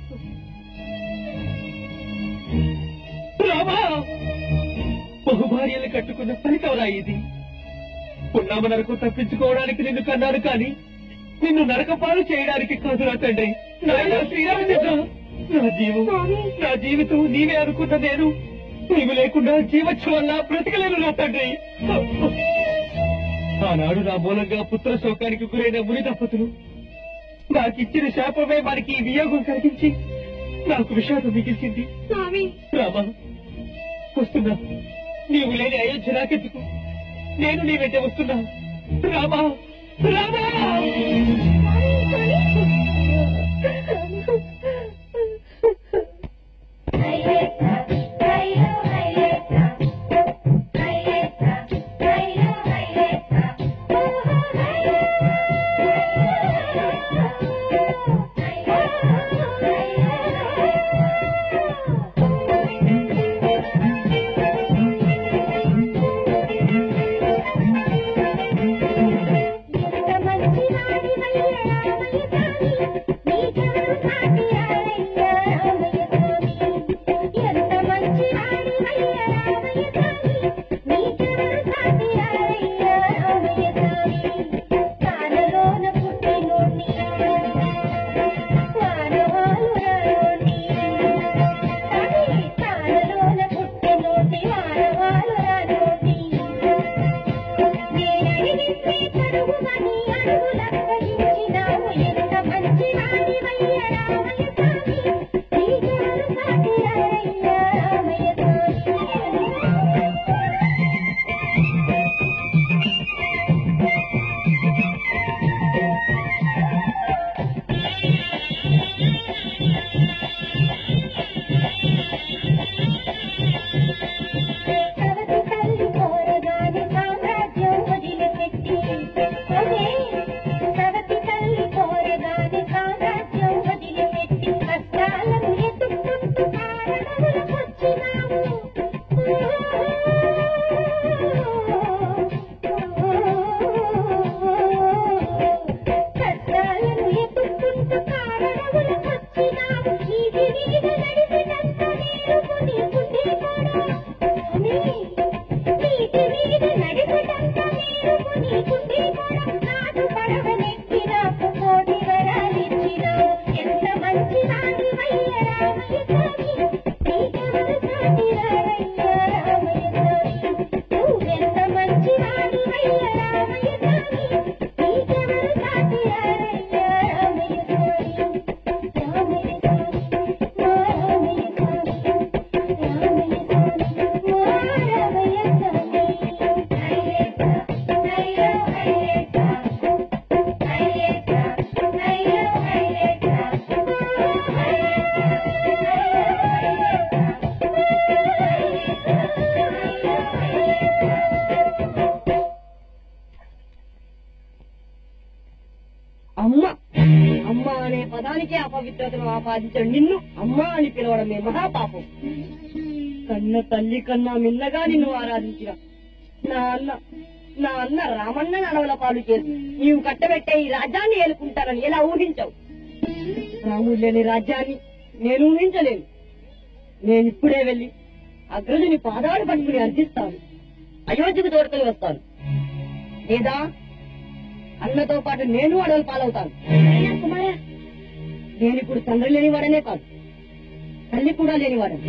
రామా బహుభార్యలు కట్టుకున్న ఫలితంరా ఇది పున్నామ నరకు తప్పించుకోవడానికి నిన్ను కన్నాను కానీ నిన్ను నరకపాలు చేయడానికి కాదురా తండ్రి నాయనా శ్రీరామచంద్ర నా జీవం నా జీవితం నీవే అనుకున్న నేను నీవు లేకుండా జీవచ్చు వల్ల బ్రతకలేను నా తండ్రి ఆనాడు నా మూలంగా పుత్ర శోకానికి గురైన ముని దంపతులు నాకిచ్చిన శాపమే వారికి ఈ వియోగం కలిగించి నాకు విషాదం మిగిల్చింది స్వామి రామా వస్తున్నా నీవు లేని అయోధ్య నాకెందుకు నేను నీ వెంట వస్తున్నా రామా రామా అమ్మ అమ్మ అనే పదానికే అపవిత్రతను ఆపాదించడం నిన్ను అమ్మ అని పిలవడమే మహాపాపం కన్న తల్లి కన్నా మిన్నగా నిన్ను ఆరాధించిన నా అన్న నా అన్న రామన్న నడవల పాలు చేసి నీవు కట్టబెట్టే ఈ రాజ్యాన్ని ఏలుకుంటానని ఎలా ఊహించావు రాముడు లేని రాజ్యాన్ని నేను ఊహించలేను నేను ఇప్పుడే వెళ్లి అగ్రజుని పాదాలు పట్టుకుని అర్థిస్తాను అయోధ్యకు తోడుకొని వస్తాను లేదా అన్నతో పాటు నేను అడవులు పాలవుతాను కుమారా నేను ఇప్పుడు తండ్రి లేనివాడనే కాదు తల్లి కూడా లేనివాడను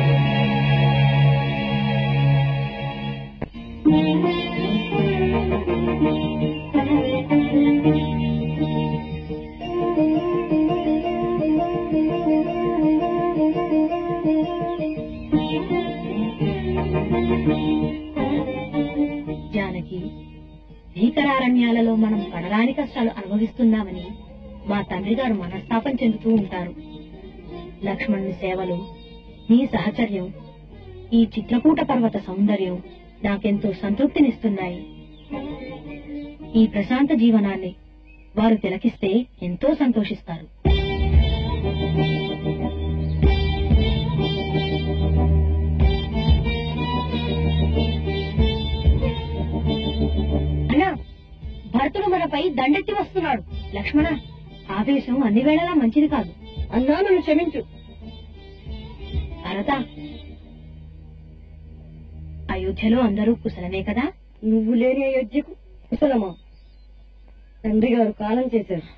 జానకి భీకరారణ్యాలలో మనం పడరాని కష్టాలు అనుభవిస్తున్నామని మా తండ్రి గారు మనస్తాపం చెందుతూ ఉంటారు లక్ష్మణుని సేవలు నీ సహచర్యం ఈ చిత్రకూట పర్వత సౌందర్యం నాకెంతో సంతృప్తినిస్తున్నాయి ఈ ప్రశాంత జీవనాన్ని వారు తిలకిస్తే ఎంతో సంతోషిస్తారు అన్నా భరతుడు మనపై దండెత్తి వస్తున్నాడు లక్ష్మణ ఆవేశం అన్ని వేళలా మంచిది కాదు అన్నా నన్ను క్షమించు భరత అయోధ్యలో అందరూ కుశలమే కదా నువ్వు లేని అయోధ్యకు కుశలమా తండ్రి గారు కాలం చేశారు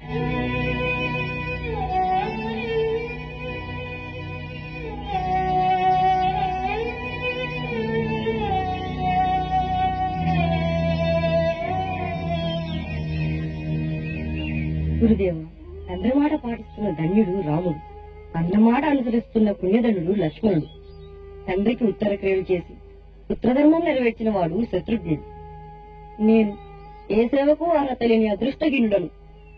గురుదేవ తండ్రి మాట పాటిస్తున్న ధన్యుడు రాముడు అన్న మాట అనుసరిస్తున్న పుణ్యధనుడు లక్ష్మణుడు తండ్రికి ఉత్తర క్రియలు చేసి పుత్రధర్మం నెరవేర్చిన వాడు శత్రుఘ్నుడు నేను ఏ సేవకు అర్హత లేని అదృష్టహీనుడను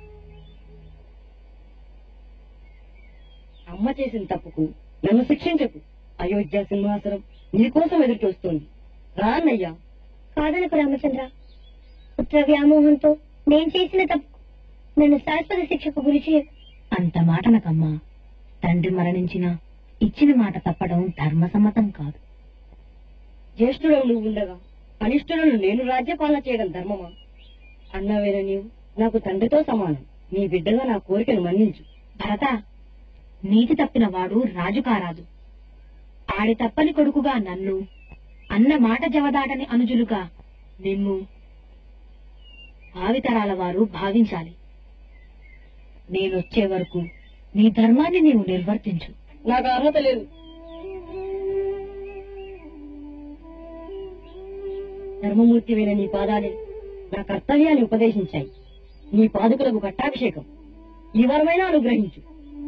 అమ్మ చేసిన తప్పుకు నన్ను శిక్షించకు అయోధ్య సింహాసనం నీకోసం ఎదురు చూస్తోంది రా అన్నయ్యా కాదనకు రామచంద్ర పుత్ర వ్యామోహంతో నేను చేసిన తప్పు నన్ను శాశ్వత శిక్షకు గురి చేయకు అంత మాటనకమ్మా తండ్రి మరణించినా ఇచ్చిన మాట తప్పడం ధర్మసమ్మతం కాదు జ్యేష్ఠుడవు నువ్వు ఉండగా కనిష్ఠులను నేను రాజ్యపాలన చేయడం ధర్మమా అన్నవేన నీవు నాకు తండ్రితో సమానం నీ బిడ్డగా నా కోరికను మన్నించు భరత నీతి తప్పిన వాడు రాజు కారాదు ఆడి తప్పని కొడుకుగా నన్ను అన్న మాట జవదాటని అనుజులుగా నిన్ను భావితరాల వారు భావించాలి నేనొచ్చే వరకు నీ ధర్మాన్ని నీవు నిర్వర్తించు నాకు అర్హత లేదు ధర్మమూర్తివైన నీ పాదాలే నా కర్తవ్యాన్ని ఉపదేశించాయి నీ పాదుకులకు పట్టాభిషేకం ఈ వరమైనా అనుగ్రహించు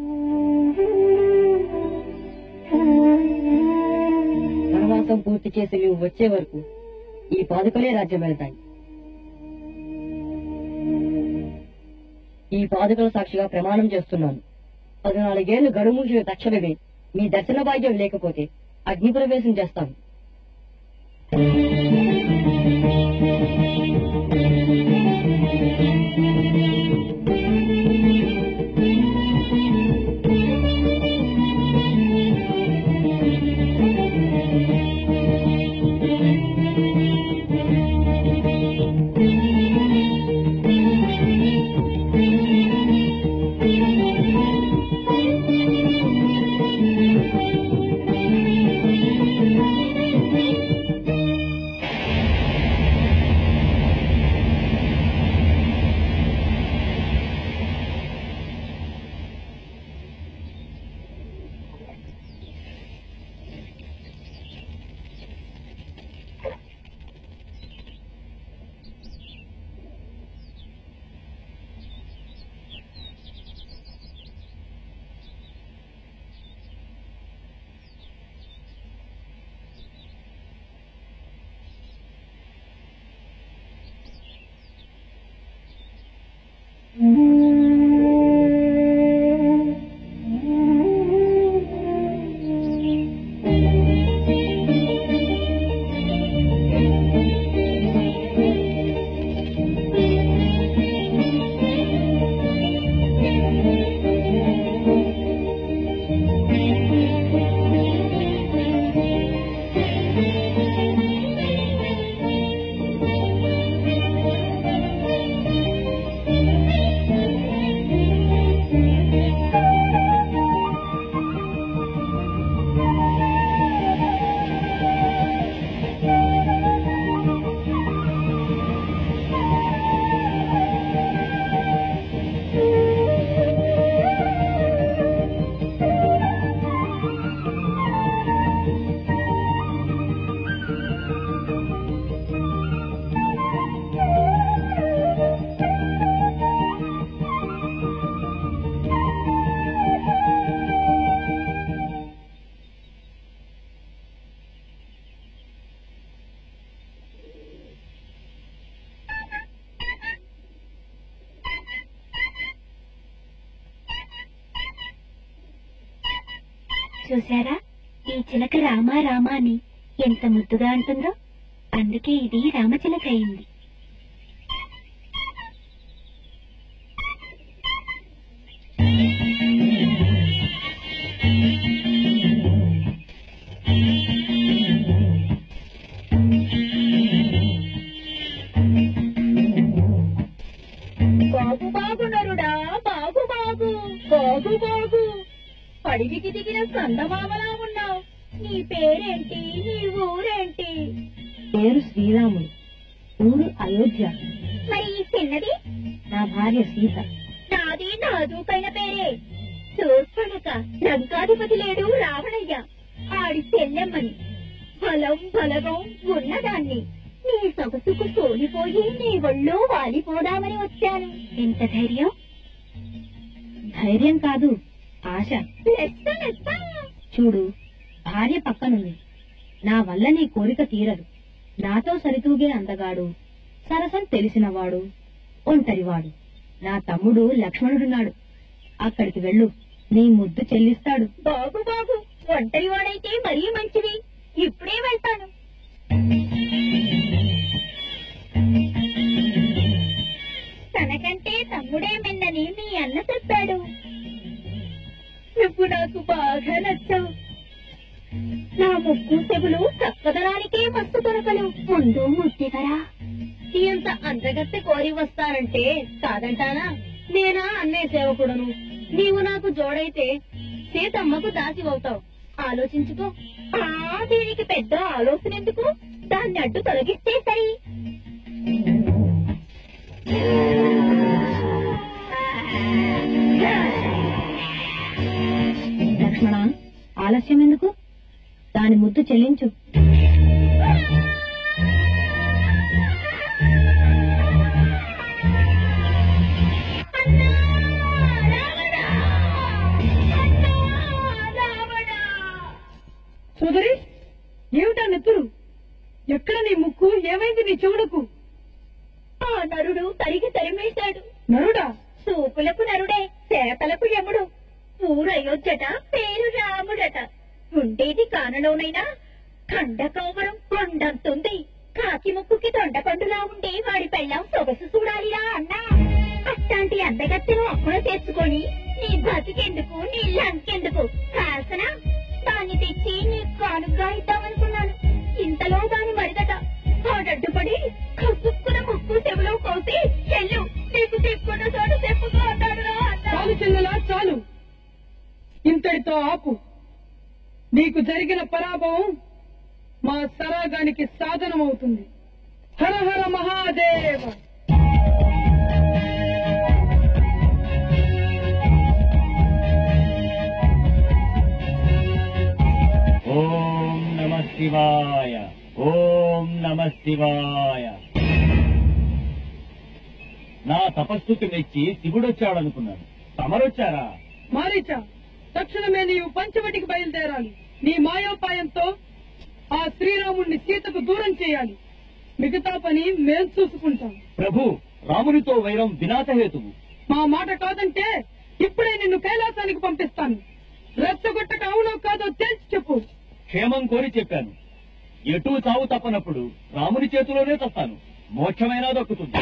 వనవాసం పూర్తి చేసి నీవు వచ్చే వరకు ఈ పాదుకలే రాజ్యం వెళ్తాయి ఈ పాదుకల సాక్షిగా ప్రమాణం చేస్తున్నాను పద్నాలుగేళ్లు గడుమూసిన తక్షణమే మీ దర్శన భాగ్యం లేకపోతే అగ్ని ప్రవేశం చేస్తాను చూశారా ఈ చిలక రామా రామా అని ఎంత ముద్దుగా అంటుందో అందుకే ఇది రామచిలక అయింది బాగు బాగు నరుడా బాగు బాగు బాగు బాగు అడవికి దిగిన సందమామలా ఉన్నావు నీ పేరేంటి నీ ఊరేంటి పేరు శ్రీరాముడు ఊరు అయోధ్య మరి ఈ చిన్నది నా భార్య సీత నాది నాజూకైన పేరే చూసుకోనక లంకాధిపతి లేడు రావణయ్య ఆడి చెల్లెమ్మని బలం బలగం ఉన్నదాన్ని నీ సొగసుకు సోలిపోయి నీ ఒళ్ళో వాలిపోదామని వచ్చాను ఎంత ధైర్యం ధైర్యం కాదు ఆశ లెక్క లెక్క చూడు భార్య పక్కనుంది నా వల్ల నీ కోరిక తీరదు నాతో సరితూగే అందగాడు సరసం తెలిసినవాడు ఒంటరివాడు నా తమ్ముడు లక్ష్మణుడున్నాడు అక్కడికి వెళ్ళు నీ ముద్దు చెల్లిస్తాడు బాగు బాగు ఒంటరి వాడైతే మరీ మంచిది ఇప్పుడే వెళ్తాను తనకంటే తమ్ముడే మిన్నని మీ అన్న చెప్పాడు నువ్వు నాకు బాగా నచ్చావు నా ముక్కు చెవులు చక్కదనానికే మస్తు కొరకలు ముందు ముద్దిగరా ఇంత అందగత్తె కోరి వస్తానంటే కాదంటానా నేనా అన్నే సేవకుడను నీవు నాకు జోడైతే సీతమ్మకు దాసి అవుతావు ఆలోచించుకో ఆ దీనికి పెద్ద ఆలోచన ఎందుకు దాన్ని అడ్డు తొలగిస్తే సరి లక్ష్మణ ఆలస్యం ఎందుకు దాని ముద్దు చెల్లించు ఏమిటి చూడకు ఆ నరుడు తరిగి తరిమేశాడు నరుడా సూపులకు నరుడే చేతలకు యముడు ఊరయ్యొచ్చట పేరు రాముడట ఉండేది కానలోనైనా కండకోవరం కొండంతుంది కాకి ముక్కుకి దొండపండులా ఉండే వాడి పెళ్ళాం సొగసు చూడాలిరా అన్నా అట్లాంటి అందగత్తెను అప్పుడ తెచ్చుకొని నీ బతికెందుకు నీ లంకెందుకు కాసన దాన్ని తెచ్చి నీ కానుగా ఇద్దామనుకున్నాను ఇంతలో దాని మరిదట ఆడడ్డుపడి కసుక్కున ముక్కు చెవులో కోసి చెల్లు నీకు చెప్పుకున్న చోటు చెప్పుకో అన్నాడు రా అన్నా. చాలు చెల్లెలా చాలు ఇంతటితో ఆపు నీకు జరిగిన పరాభవం మా సరాగానికి సాధనమవుతుంది హర హర మహాదేవ ఓం నమ శివాయ ఓం నమ శివాయ నా తపస్సుకి మెచ్చి శివుడొచ్చాడనుకున్నాను తమరొచ్చారా మారీచ తక్షణమే నీవు పంచవటికి బయలుదేరాలి నీ మాయోపాయంతో ఆ శ్రీరాముణ్ణి సీతకు దూరం చేయాలి మిగతా పని మేం చూసుకుంటాం ప్రభు రామునితో వైరం వినాశహేతువు మా మాట కాదంటే ఇప్పుడే నిన్ను కైలాసానికి పంపిస్తాను రెచ్చగొట్టక అవునో కాదో తేల్చి చెప్పు క్షేమం కోరి చెప్పాను ఎటూ చావు తప్పనప్పుడు రాముని చేతిలోనే తస్తాను మోక్షమైనా దక్కుతుంది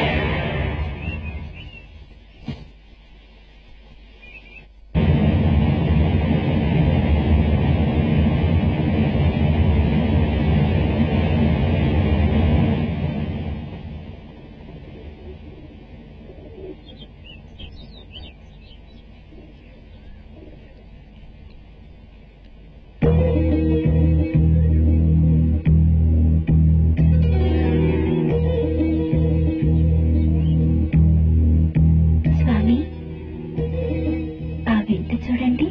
స్వామి ఆ వింత చూడండి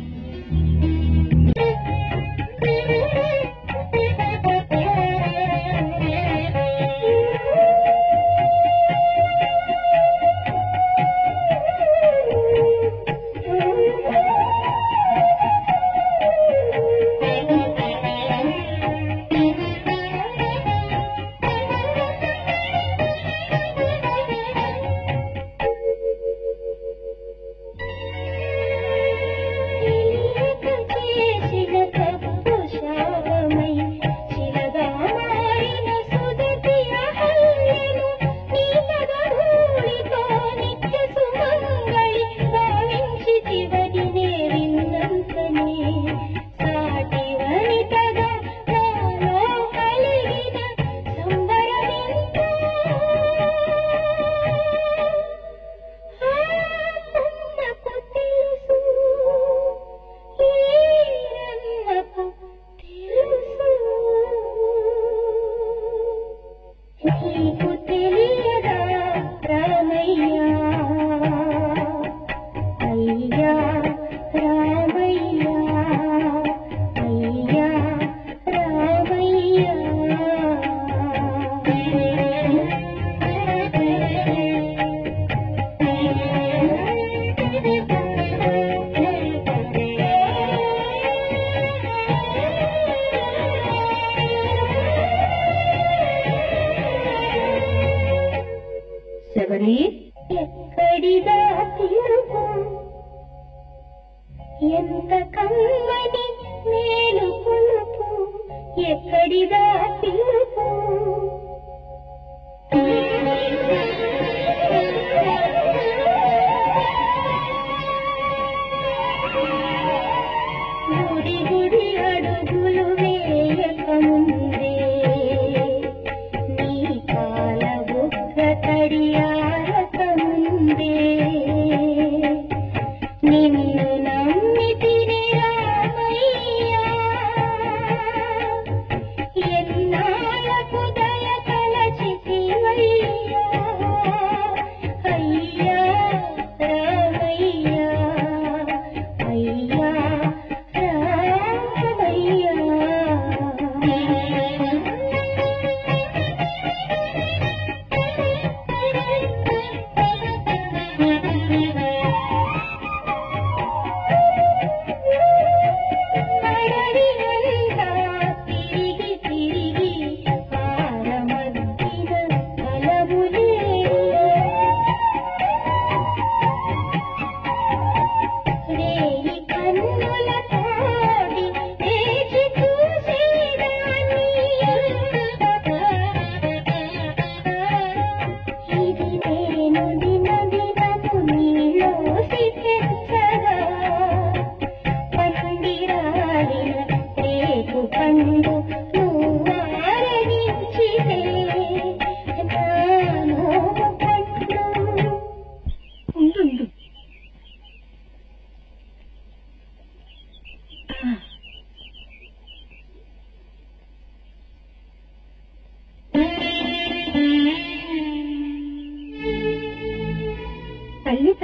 చేసిన తప్పు శాపమై శిలగా మారిన సుదతి అహల్యను నీ పదధూళితో నిత్య సుమంగళి భావించి చివరినే విన్నంతనే సాటి వనితగా నాలో కలిగిన సంబరమెంతో అమ్మకు తెలుసు ఈ రమ్మకు తెలుసు నీకు తెలియదా రామయ్యా అయ్యా రామయ్యా అయ్యా రామయ్యా శబరి ఎక్కడిదా తిరుగు ఎంత కమ్మని మేలు కొలుపు ఎక్కడిదా తిరుగు గుడి గుడి అడుగులు వేయకముందే నీ కాల బుగ్గ తడియారకముందే నిన్ను నమ్మితిని రామయ్యా ఎన్నాళ్ళకు దయ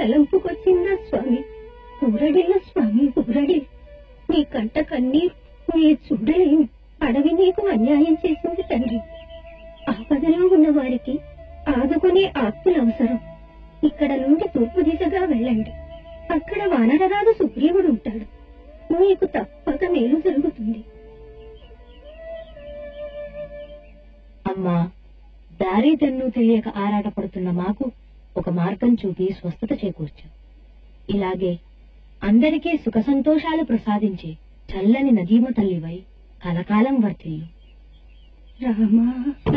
తలంపుకొచ్చిందా స్వామి ఊరడిల్ల స్వామి ఊరడి నీ కంట కన్నీరు నీ చూడలేని అడవి నీకు అన్యాయం చేసింది తండ్రి ఆపదలో ఉన్న వారికి ఆదుకునే ఆత్తులు అవసరం ఇక్కడ నుండి తూర్పు దిశగా వెళ్ళండి అక్కడ వానరరాజు సుగ్రీవుడు ఉంటాడు మీకు తప్పక మేలు జరుగుతుంది అమ్మా దారి తన్ను తెలియక ఆరాటపడుతున్న మాకు ఒక మార్గం చూపి స్వస్థత చేకూర్చు ఇలాగే అందరికీ సుఖ సంతోషాలు ప్రసాదించే చల్లని నదీమ తల్లివై కలకాలం వర్తిల్లు రామా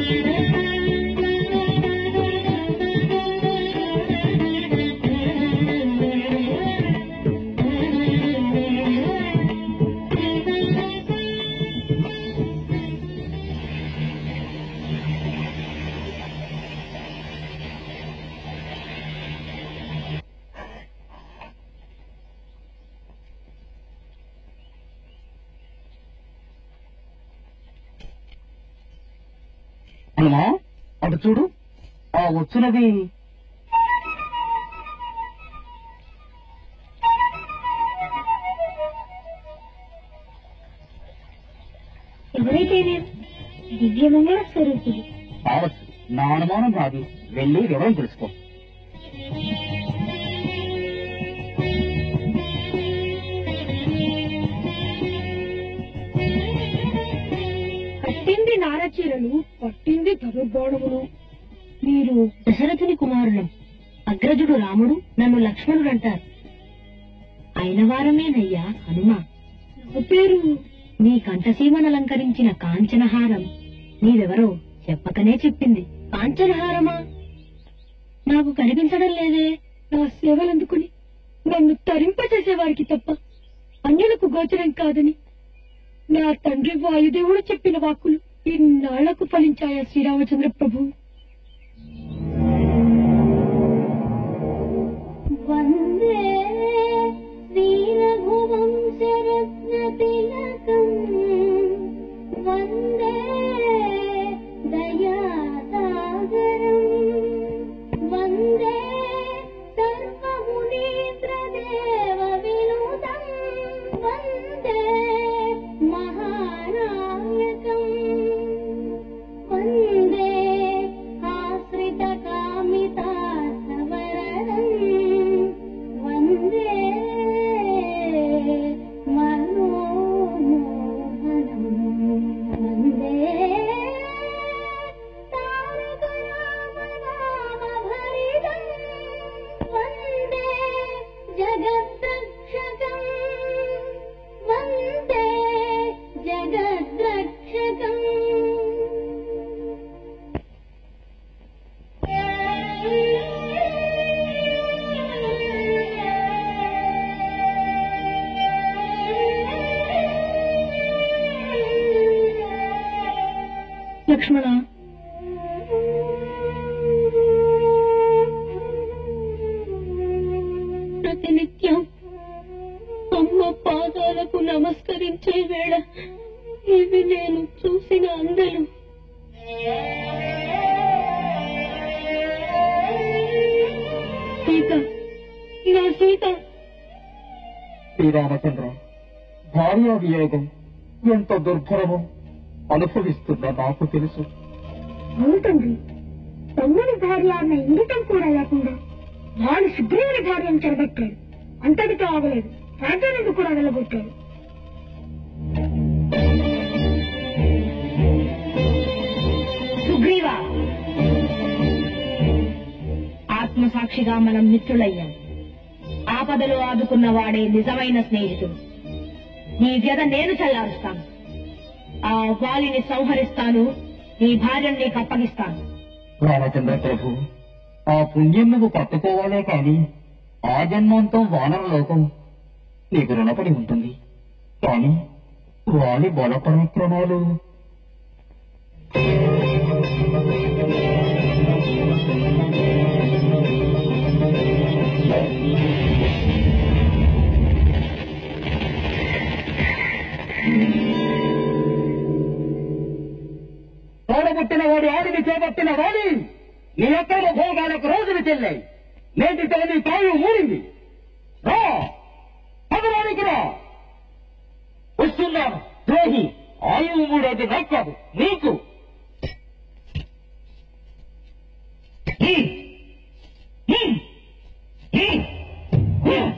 అమ్మా అటు చూడు ఆ వచ్చినది ఎవరైతే దివ్యమంగళ స్వరూపుడు కావచ్చు నా అనుమానం కాదు వెళ్ళి వివరం తెలుసుకో కట్టింది నారచీరలు పట్టింది ధనుర్బాణములు మీరు దశరథుని కుమారులం అగ్రజుడు రాముడు నన్ను లక్ష్మణుడు అంటారు అయిన వారమేనయ్యా హనుమ నా పేరు నీ కంఠసీమను అలంకరించిన కాంచనహారం నీవెవరో చెప్పకనే చెప్పింది కాంచనహారమా నాకు కనిపించడం లేదే నా సేవలందుకుని నన్ను తరింపజేసే వారికి తప్ప అన్యులకు గోచరం కాదని నా తండ్రి వాయుదేవుడు చెప్పిన వాక్కులు ఇన్నాళ్లకు ఫలించాయా శ్రీరామచంద్ర ప్రభు వందే శ్రీరఘువంశరత్నతిలకం వందే దయాసాగరం వందే సర్వమునీంద్రదేవ వినుతం వందే మహానాయకం వందే ఆశ్రితకామితార్థవరణం వందే మనోమోహనం వందే తారకరామనామభరితం వందే జగద్రక్షకం వందే జగద్రక్షకం లక్ష్మణ ప్రతినిత్యం అమ్మ పాదాలకు నమస్కరించే వేళ ఇవి నేను చూసిన అందలు సీత నా సీత శ్రీరామచంద్ర భార్య వియోగం ఎంత దుర్భరమో అనుభవిస్తున్న నాకు తెలుసు అవుతుంది తమ్ముని భార్య అన్న ఇంగితం కూడా లేకుండా వాడు సుగ్రీవుని భార్యను చెడగొట్టాడు అంతటితో ఆగలేదు రాజ్యానికి కూడా వెళ్ళగొట్టాడు సుగ్రీవా ఆత్మసాక్షిగా మనం మిత్రులయ్యాం ఆపదలో ఆదుకున్న వాడే నిజమైన స్నేహితుడు నీ వ్యధ నేను చల్లారుస్తాను ఆ వాలిని సంహరిస్తాను నీ భార్యను నీకు అప్పగిస్తాను రామచంద్ర ప్రభు ఆ పుణ్యం నువ్వు పట్టుకోవాలే కాని ఆ జన్మాంతం వానర లోకం నీకు రుణపడి ఉంటుంది కాని వాలి బల పరాక్రమాలు తోడబుట్టిన వాడి ఆడిని చేపట్టిన వాలి నీ యొక్క భోగాలకు రోజులు చెల్లాయి నేటితో నీ తాయి ఊరింది రా పదవానికి రా వస్తున్నాను ద్రోహి ఆయువు మూడేది నాకు కాదు నీకు హ్మ్. హ్మ్. హ్మ్. హ్మ్.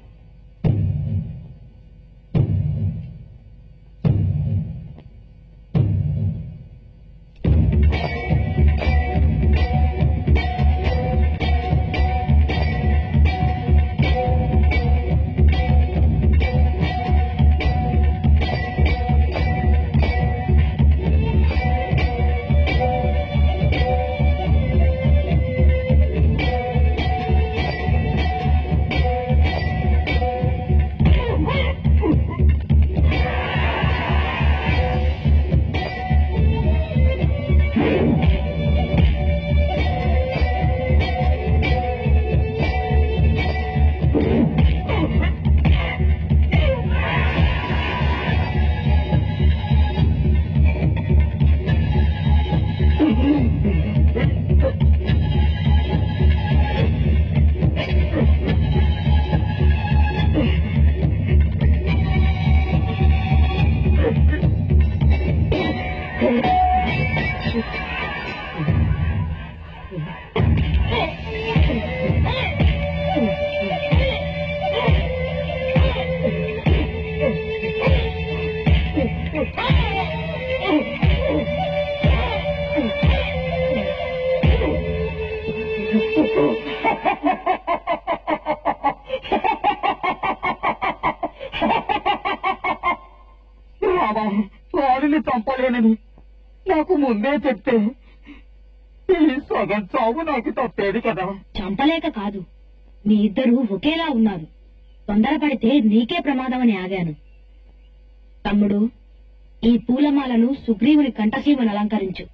రావా వాడిని చంపలేనని నాకు ముందే చెప్తే ఈ సగం చావు నాకు తప్పేది కదా చంపలేక కాదు మీ ఇద్దరు ఒకేలా ఉన్నారు తొందరపడితే నీకే ప్రమాదమని ఆగాను తమ్ముడు ఈ పూలమాలను సుగ్రీవుని కంఠసీమను అలంకరించు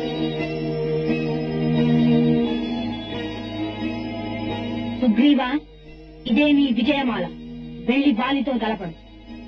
సుగ్రీవా ఇదే నీ విజయమాల వెళ్లి బాలితో కలపడు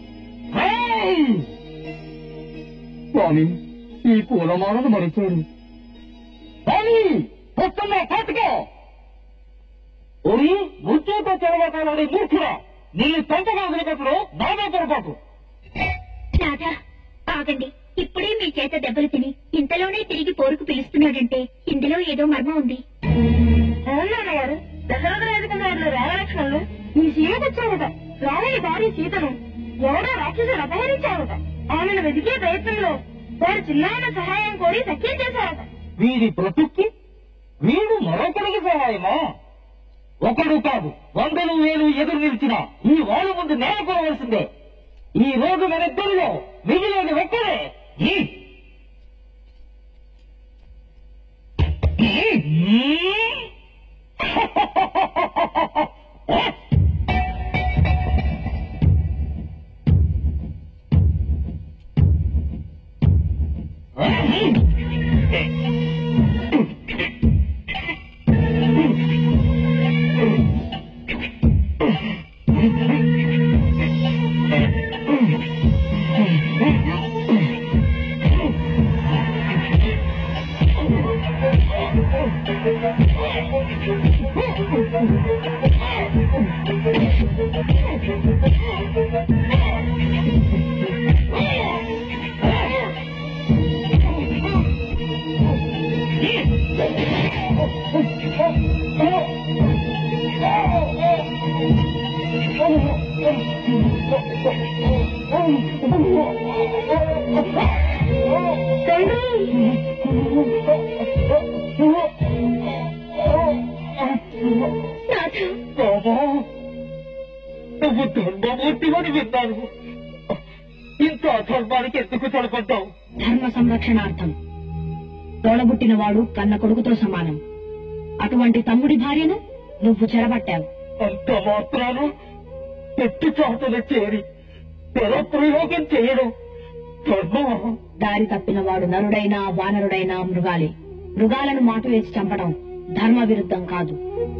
స్వామి ఈ పూలమాలను మరిచారు స్వామి వస్తున్నా కాటుకో ఒరి ముచ్చుతో చెలగటాలని మూర్ఖుడా నిన్ను తంతగా వదిలిపెట్టడు నాదే పొరపాటు రాజా ఆగండి ఇప్పుడే మీ చేత దెబ్బలు తిని ఇంతలోనే తిరిగి పోరుకు పిలుస్తున్నాడంటే ఇందులో ఏదో మర్మం ఉంది అవునాన్నగారు దశరథరాజు గారు రామలక్ష్మణులు ఈ సీత తెచ్చారట రాముని భార్య సీతను ఎవడో రాక్షసులు అపహరించారట ఆమెను వెతికే ప్రయత్నంలో వారు చిన్నాయన సహాయం కోరి సఖ్యం చేశారట వీరి బ్రతుక్కి వీడు మరొకరికి సహాయమా ఒకడు కాదు వందలు వేలు ఎదురు నిలిచిన ఈ వాళ్ళ ముందు నేలకొనవలసిందే ఈ రోజు మనిద్దరిలో మిగిలిన ఒక్కడే ఈ బాబా నువ్వు ధర్మమూర్తివని విన్నాను ఇంత అధర్మానికి ఎందుకు తలపడ్డావు ధర్మ సంరక్షణార్థం తోడబుట్టిన వాడు కన్న కొడుకుతో సమానం అటువంటి తమ్ముడి భార్యను నువ్వు చెరబట్టావు అంత మాత్రాన పెట్టు చాటున చేరి పరప్రయోగం చేయడం ధర్మమా దారి తప్పిన వాడు నరుడైనా వానరుడైనా మృగాలే మృగాలను మాటు వేసి చంపడం ధర్మ విరుద్ధం కాదు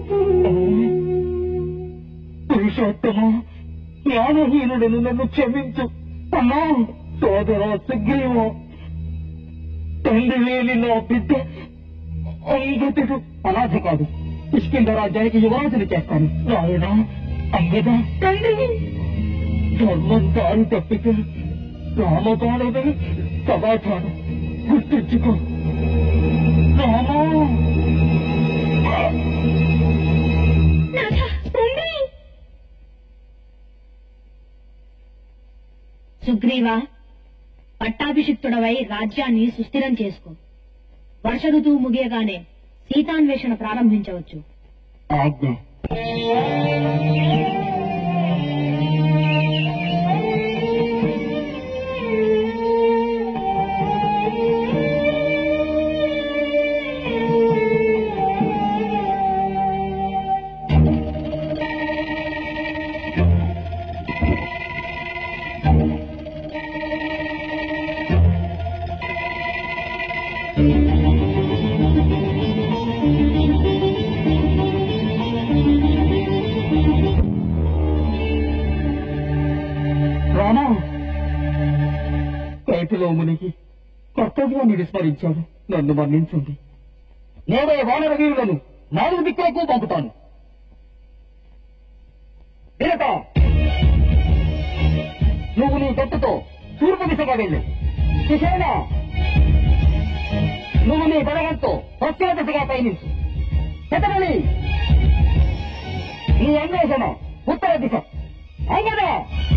పురుషోత్తమ జ్ఞానహీనుడను నన్ను క్షమించు అమ్మా సోదర సుగ్రీవ తండ్రి లేని నా బిడ్డ అంగతుడు అనాథ కాదు కిష్కింద రాజ్యానికి యువరాజుని చేస్తాను రాయనా అంగదా తండ్రి ధర్మం దారి తప్పితే రామబాణమే సమాధానం గుర్తుంచుకో రామా తండ్రి సుగ్రీవా పట్టాభిషిక్తుడవై రాజ్యాన్ని సుస్థిరం చేసుకో వర్ష ఋతువు ముగియగానే సీతాన్వేషణ ప్రారంభించవచ్చు ఆజ్ఞ రామా కైటిలో మునిగి కర్తవ్యాన్ని విస్మరించాడు నన్ను మన్నించండి నేనే వానర వీరులను నాలుగు దిక్కులకు పంపుతాను వినక నువ్వు నీ దత్తుతో తూర్పు దిశగా వెళ్ళు కిషేన నువ్వు నీ బలగంతో పశ్చిమ దిశగా పయనించు శతమణి నీ అన్వేషణ ఉత్తర దిశ అంగదా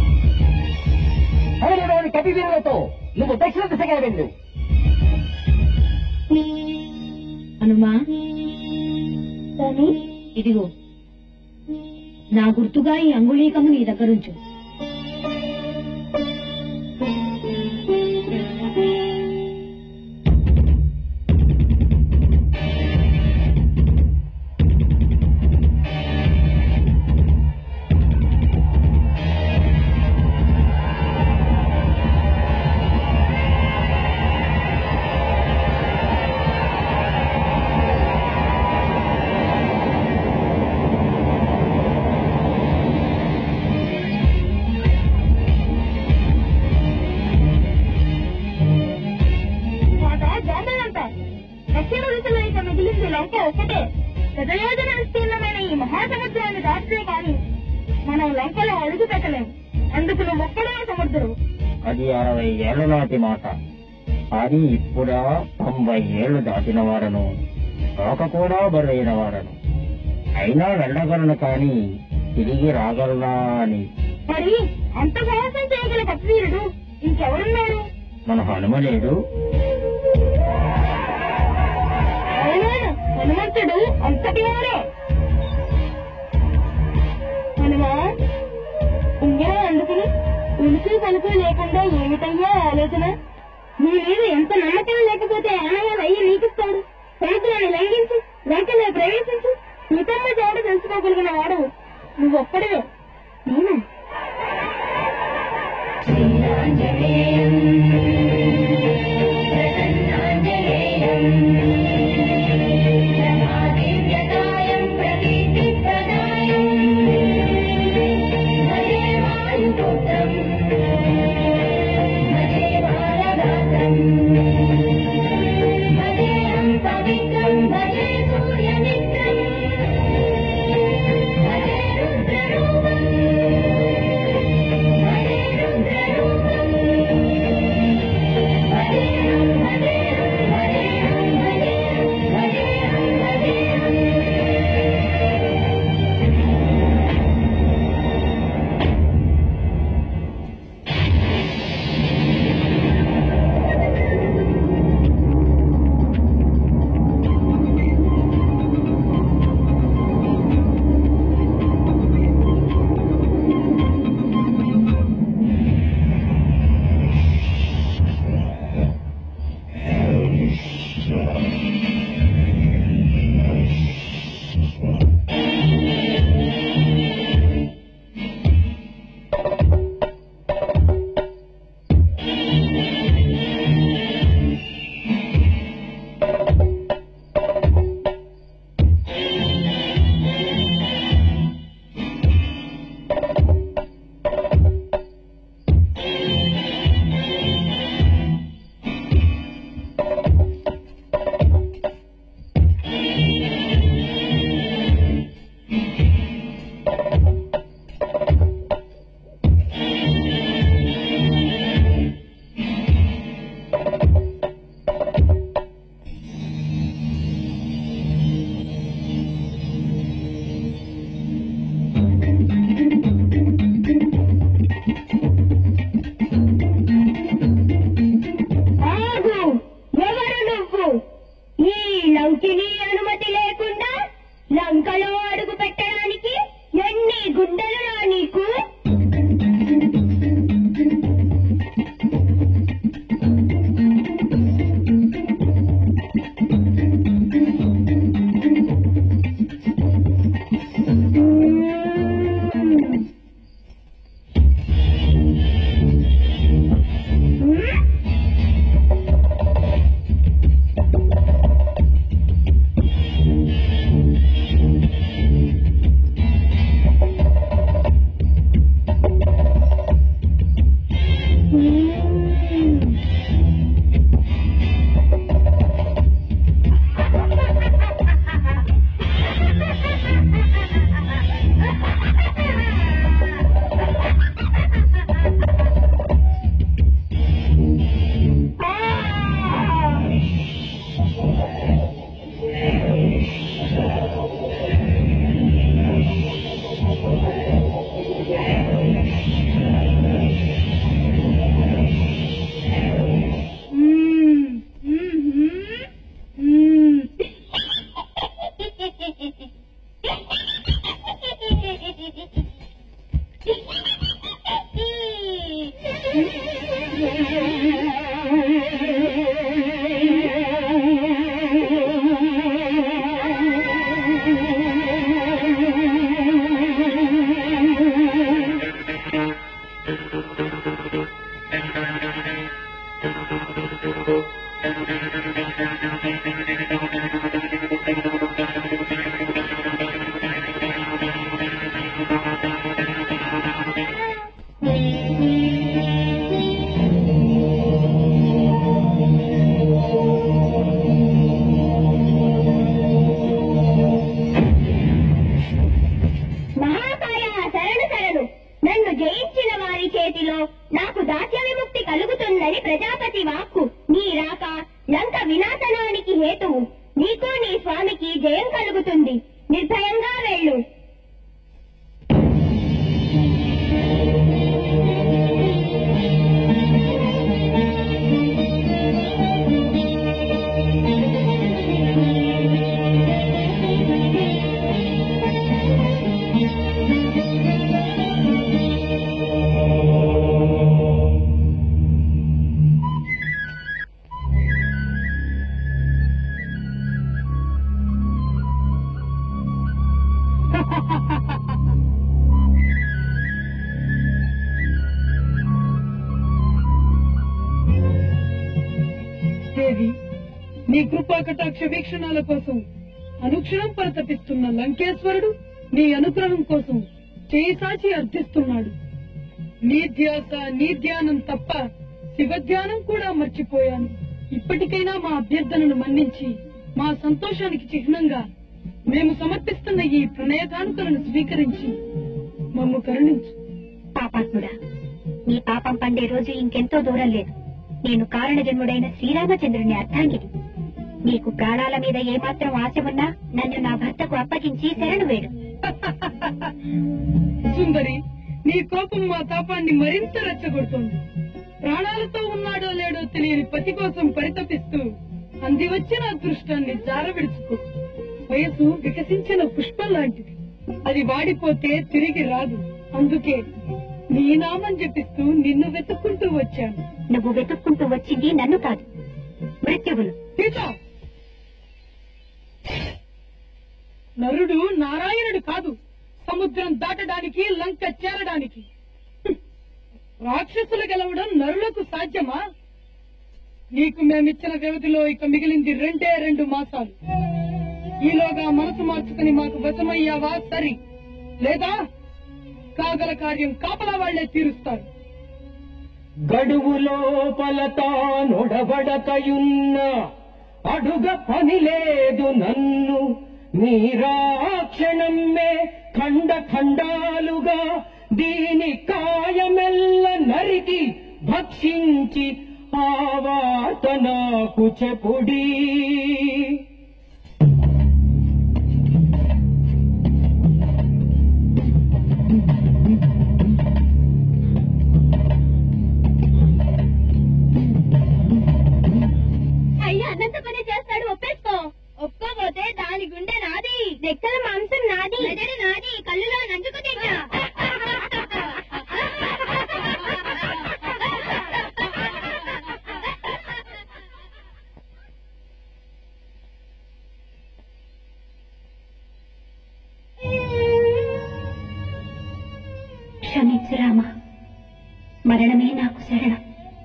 అవనిలోని కపివీరులతో నువ్వు దక్షిణ దిశగా వెళ్ళు హనుమా ఇదిగో నా గుర్తుగా ఈ అంగుళీకము నీ దగ్గరుంచు మాట జాంబవంత దక్షిణ దిశలో ఇక మిగిలింది లంక ఒకటే పెదయోజన విస్తీర్ణమైన ఈ మహాసముద్రాన్ని దాటితే కాని మనం లంకలో అడుగు పెట్టలేం అందుకు నువ్వు ఒక్కడే సముద్రం అది అరవై ఏళ్ల నాటి మాట అది ఇప్పుడా తొంభై ఏళ్లు దాటిన వారను కాక కూడా బరువైన వారను అయినా వెళ్ళగలను కాని తిరిగి రాగలనా అని మరి అంత సాహసం చేయగల కత్వీరుడు ఇంకెవరున్నారు మన హనుమలేడు అవునవును హనుమంతుడు అంతటి వాడే హనుమా ఉంగరం అందుకుని ఉనికి పలుకు లేకుండా ఏమిటయ్యా ఆలోచన నీ మీద ఎంత నమ్మకం లేకపోతే ఆనవాళ్ళు అయ్యి నీకిస్తాడు సముద్రాన్ని లంఘించి లంకలో ప్రవేశించి సీతమ్మ చాడు తెలుసుకోగలిగిన వాడు నువ్వొక్కడివే నేనా పవిత్రం మహాకాయ శరణు శరణు నన్ను జయించిన వారి చేతిలో నాకు దాస్య విముక్తి కలుగుతుందని ప్రజాపతి వాక్కు నీ రాక లంక వినాశనానికి హేతువు నీకు నీ స్వామికి జయం కలుగుతుంది నిర్భయంగా వెళ్ళు దేవి నీ కృపా కటాక్ష వీక్షణాల కోసం అనుక్షణం పరితపిస్తున్న లంకేశ్వరుడు నీ అనుగ్రహం కోసం చేయి సాచి అర్థిస్తున్నాడు నీ ధ్యాస నీ ధ్యానం తప్ప శివధ్యానం కూడా మర్చిపోయాను ఇప్పటికైనా మా అభ్యర్థనను మన్నించి మా సంతోషానికి చిహ్నంగా మేము సమర్పిస్తున్న ఈ ప్రణయ కానుకలను స్వీకరించి మమ్ము కరుణించు పాపాత్ముడా నీ పాపం పండే రోజు ఇంకెంతో దూరం లేదు నేను కారణజన్ముడైన శ్రీరామచంద్రుని అర్థాంగిని నీకు ప్రాణాల మీద ఏమాత్రం ఆశ ఉన్నా నన్ను నా భర్తకు అప్పగించి శరణు వేడు సుందరి నీ కోపం మా తాపాన్ని మరింత రెచ్చగొడుతోంది ప్రాణాలతో ఉన్నాడో లేడో తెలియని పతి కోసం పరితపిస్తూ అంది వచ్చిన అదృష్టాన్ని జారవిడుచుకో వయసు వికసించిన పుష్పం లాంటిది అది వాడిపోతే తిరిగి రాదు అందుకే నీ నామం జపిస్తూ నిన్ను వెతుక్కుంటూ వచ్చాను నువ్వు వెతుక్కుంటూ వచ్చింది నన్ను కాదు మృత్యువులు సీత నరుడు నారాయణుడు కాదు సముద్రం దాటడానికి లంక చేరడానికి హ్మ్. రాక్షసులు గెలవడం నరులకు సాధ్యమా నీకు మేమిచ్చిన వ్యవధిలో ఇక మిగిలింది రెండే రెండు మాసాలు ఈలోగా మనసు మార్చుకుని మాకు వశమయ్యావా సరి లేదా కాగల కార్యం కాపలా వాళ్లే తీరుస్తారు గడువు లోపల తానొడబడకయున్న అడుగ పని లేదు నన్ను నీరాక్షణమ్మే ఖండ ఖండాలుగా దీని కాయమెల్ల నరికి భక్షించి ఆ వార్త నాకు చెప్పుడీ అయ్యా అన్నంత పని చేస్తాడు ఒప్పేసుకో ఒప్పుకోపోతే దాని గుండె నాది రెక్కల మాంసం నాది మెదడు నాది కళ్ళులో నంచుకు తిన్నా క్షమించు రామ మరణమే నాకు శరణం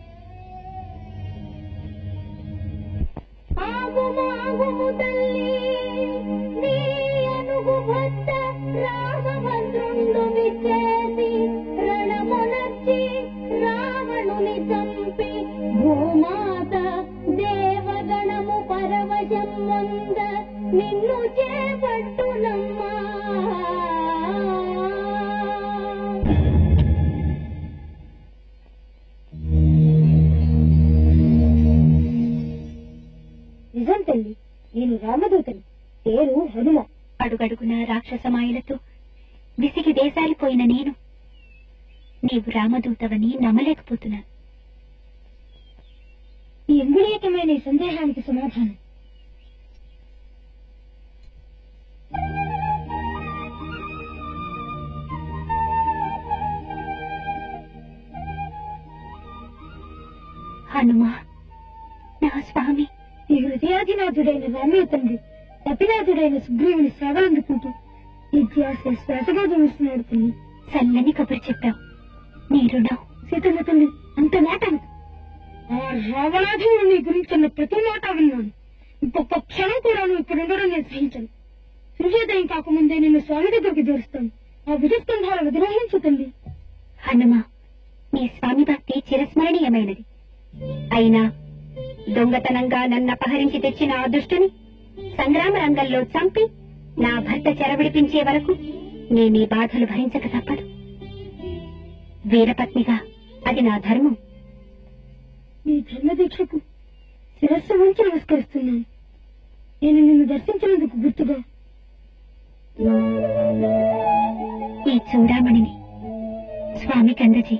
ఆగుము ఆగుము తల్లి నీ అనుగు భర్త రామభద్రుండు విచ్చేసి రణమునర్చి రావణుని చంపి భూమాత దేవగణము పరవశం వంద నిన్ను చేపట్టునమ్మా నిజం తల్లి నేను రామదూతని పేరు హనుమ అడుగడుగున రాక్షసమాయలతో విసిగి దేశాలిపోయిన నేను నీవు రామదూతవని నమ్మలేకపోతున్నాను ఈ ఇంద్రియకమైన ఈ సందేహానికి సమాధానం హనుమా నా స్వామి ఈ హృదయాధినాథుడైన రామయ్య తండ్రి కపినాథుడైన సుగ్రీవుని సేవలు అందుకుంటూ ఈ ధ్యాస శ్వాసగా జీవిస్తున్నాడు తల్లి చల్లని కబురు చెప్పావు నీ రుణం సీతమ్మ తల్లి అంత మాట అనకు. ఆ రావణాధుడు నీ గురించి అన్న ప్రతి మాట విన్నాను ఇంకొక క్షణం కూడా నువ్వు ఇక్కడ ఉండడం నేను సహించను సూర్యోదయం కాకముందే నిన్ను స్వామి దగ్గరికి చేరుస్తాను ఆ విధిస్కంధాల విగ్రహించు తల్లి హనుమ నీ స్వామి భక్తి చిరస్మరణీయమైనది అయినా దొంగతనంగా నన్ను అపహరించి తెచ్చిన ఆ దుష్టుని సంగ్రామ రంగంలో చంపి నా భర్త చెరవిడిపించే వరకు నేను ఈ బాధలు భరించక తప్పదు వీరపత్నిగా అది నా ధర్మం నీ ధర్మ దీక్షకు శిరస్సు ఉంచి నమస్కరిస్తున్నాను నేను నిన్ను దర్శించినందుకు గుర్తుగా ఈ చూడామణిని స్వామికి అందజేయి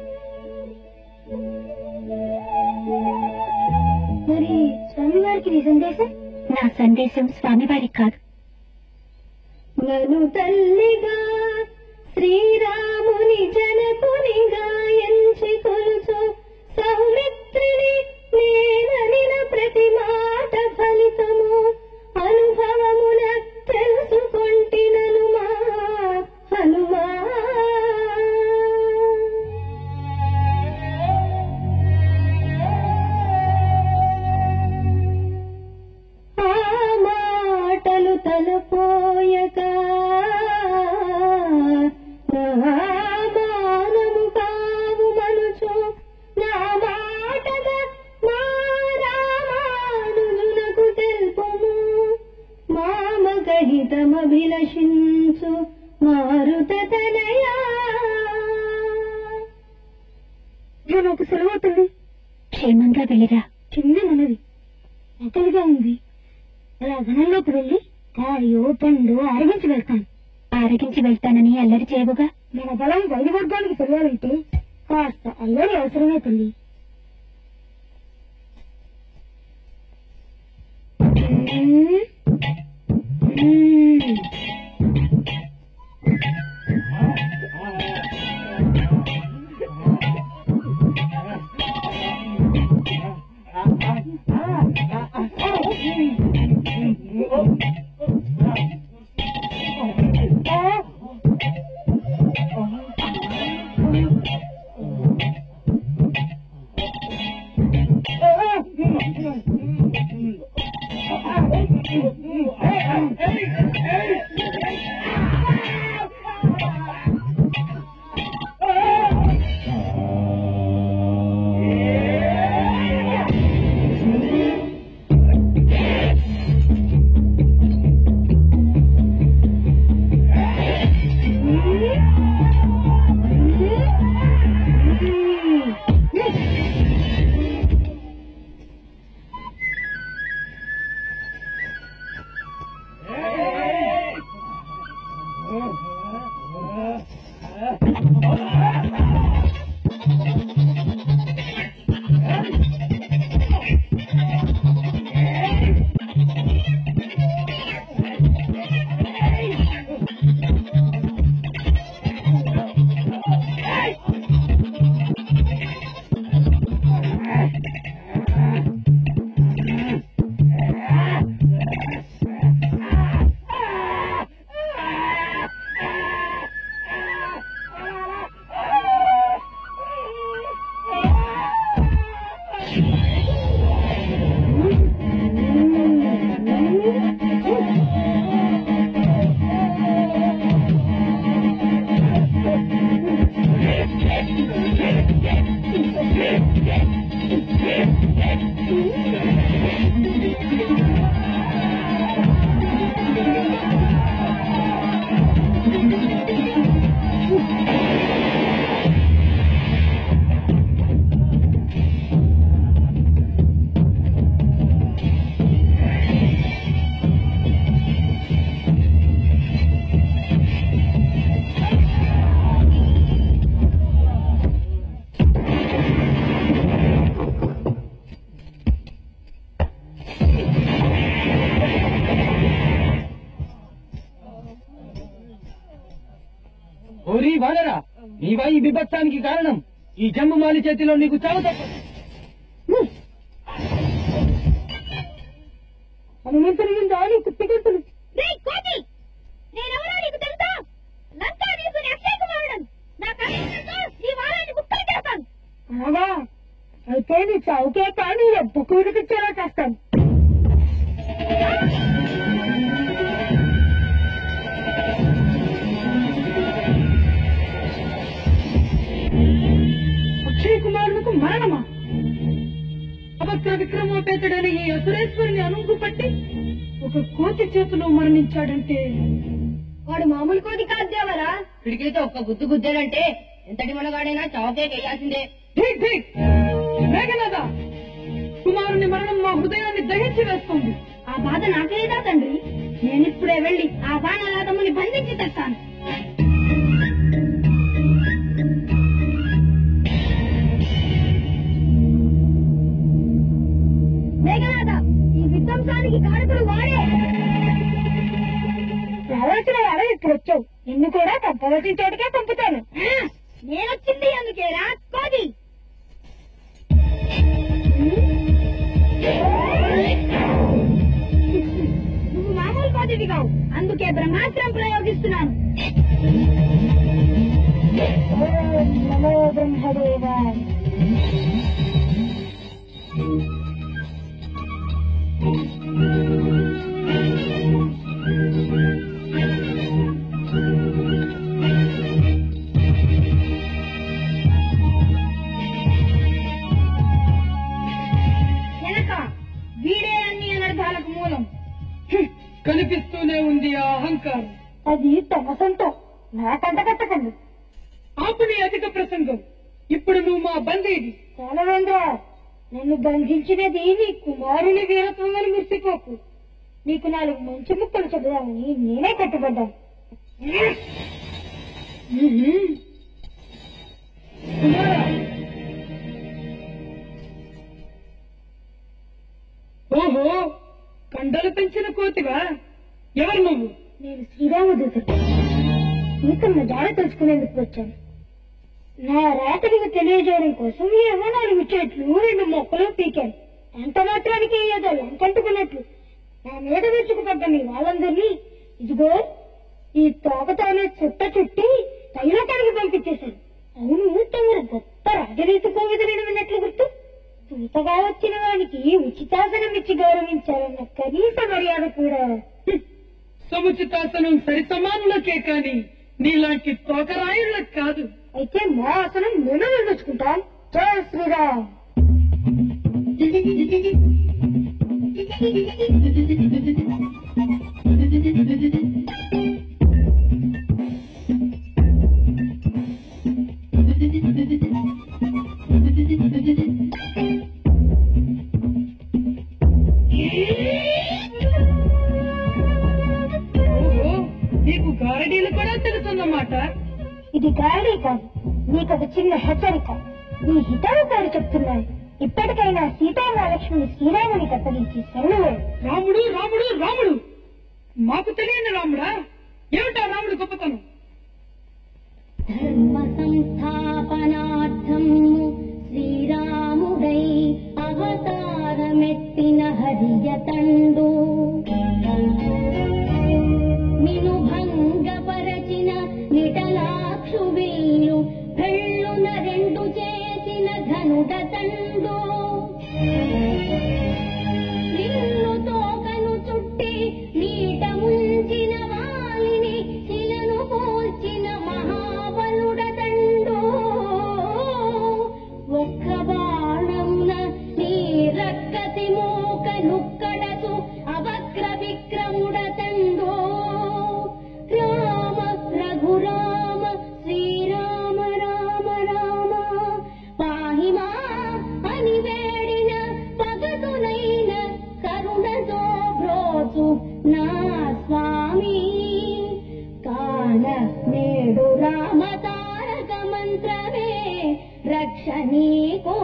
మరి స్వామివారికి నీ సందేశం నా సందేశం స్వామివారికి కాదు మను తల్లిగా శ్రీరాముని జనకునిగా ఎంచి కొలుచు సౌమిత్రిని నేననిన ప్రతి మాట ఫలితము అనుభవమున తెలుసుకొంటిననుమా హనుమా ఆ మాటలు తలపోయక నా మానము కావు మనుచు నా మాటగా మా రామానుజునకు తెలుపుము మామగహితమభిలషించు మారుత తనయా నాకు సెలవు అవుతుంది క్షేమంగా వెళ్ళిరా చిన్న మనవి ఆకలిగా ఉంది అలా వనంలోకి వెళ్ళి కాయో పండు అరగించి వెళ్తాను ఆరగించి వెళ్తానని అల్లరి చేయవుగా మన బలం వైద్య వర్గానికి తెలియాలంటే కాస్త అల్లరి అవసరమే తల్లి మ్మ్. మ్మ్. ఓరి వానరా నీవా ఈ బిభత్సానికి కారణం ఈ జమ్మమాలి చేతిలో నీకు చావు తప్పదు హనుమంతుని మీద నీకు తెగంతులు కోటి నేనెవరో నీకు తెలుసా లంకా తీసుకుని అక్షయ్ కుమారుడు నా కనీసంతో ఈ వారాన్ని ముక్కలు చేస్తాను అవునా అయితే నీ చౌకే కానీ ఎబ్బకు విడిపించేలా చేస్తాను అక్షయ్ కుమారులకు మరణమా అభక్త విక్రమోపేతుడని ఈ అసురేశ్వరుని అనుగు పట్టి ఒక కోతి చేతిలో మరణించాడంటే వాడు మామూలు కోటి కాదు దేవరా పిడికిలితో ఒక్క గుద్దు గుద్దాడంటే ఎంతటి మనగాడైనా చౌకే వేయాల్సిందే ఠీక్ ఠీక్ మేఘనాథ కుమారుని మరణం మా హృదయాన్ని దహించి వేస్తుంది ఆ బాధ నాకేదా తండ్రి నేనిప్పుడే వెళ్లి ఆ బాణాలాదముని బంధించి తెస్తాను మేఘనాథ ఈ విధ్వంసానికి కారకుడు వాడే రావాల్సిన వాడు ఇప్పుడు వచ్చావు నిన్ను కూడా పంపవలసిన చోటుకే పంపుతాను నేనొచ్చింది అందుకేరా కోది నువ్వు మామూలు కోతివి కావు అందుకే బ్రహ్మాస్త్రం ప్రయోగిస్తున్నాను ఓం నమో బ్రహ్మదేవాయ వెనక వీడే అన్ని అనర్థాలకు మూలం హ్మ్, కనిపిస్తూనే ఉంది ఆ అహంకారం అది తమ సొంతం నాకంట కట్టకండి ఆపుని అధిక ప్రసంగం ఇప్పుడు నువ్వు మా బందీది చాలవేంద్ర నన్ను బంధించినది నీ కుమారుని వీరత్వం అని మురిసిపోకు నీకు నాలుగు మంచి ముక్కలు చెబుదామని నేనే కట్టుబడ్డాను కుమారా, ఓహో కండలు పెంచిన కోతివా ఎవరు నువ్వు నేను శ్రీరామదూతుడు సీతమ్మ జాడ తెలుసుకునేందుకు వచ్చాను నా రాత్రికి తెలియజేయడం కోసం ఏమో నాలుగు చెట్లు రెండు మొక్కలు పీకాను అంత మాత్రానికి ఏదో లంకంటుకున్నట్లు నా మీద విరుచుకుపడ్డ మీ వాళ్ళందరినీ ఇదిగో ఈ తోకతోనే చుట్ట చుట్టి తైలకానికి పంపించేశాను అవును తమరు గొప్ప రాజరీతి కోవిదమైన విన్నట్లు గుర్తు దూతగా వచ్చిన వానికి ఉచితాసనం ఇచ్చి గౌరవించాలన్న కనీస మర్యాద కూడా హ్మ్. సముచితాసనం సరి సమానులకే కాని నీలాంటి తోకరాయుళ్ళకి కాదు అయితే మా ఆసనం మేము నిర్మించుకుంటాం జయ శ్రీరామ్ ఓహో నీకు గారడీలు కూడా తెలుసన్నమాట ఇది గాలి కాదు నీకు ఒక చిన్న హెచ్చరిక నీ హితవు పేరు చెప్తున్నాను ఇప్పటికైనా సీతామహాలక్ష్మిని శ్రీరామునికి అప్పగించి శరణు రాముడు రాముడు రాముడు మాకు తెలియని రాముడా ఏమిటా రాముడు గొప్పతనం ధర్మ సంస్థాపనార్థం శ్రీరాముడై అవతారమెత్తిన హరియతండు మిను భంగపరచిన నిటలాక్షు వీలు పెళ్ళున రెండు చేసిన ఘనుడ తండు నిన్ను తోకను చుట్టి నీట ముంచిన వాలిని శిలను పోల్చిన మహాబలుడ తండు ఒక్క బాణమున నీ రక్కతి మూక నుక్కడసు అవక్ర విక్రముడ తండు రామ రఘురామ శ్రీరామ రామ రామ పాహిమా అని వేడిన పగతునైన కరుణతో బ్రోచు నా స్వామి కాణ నేడు రామ తారక మంత్రమే రక్ష నీకో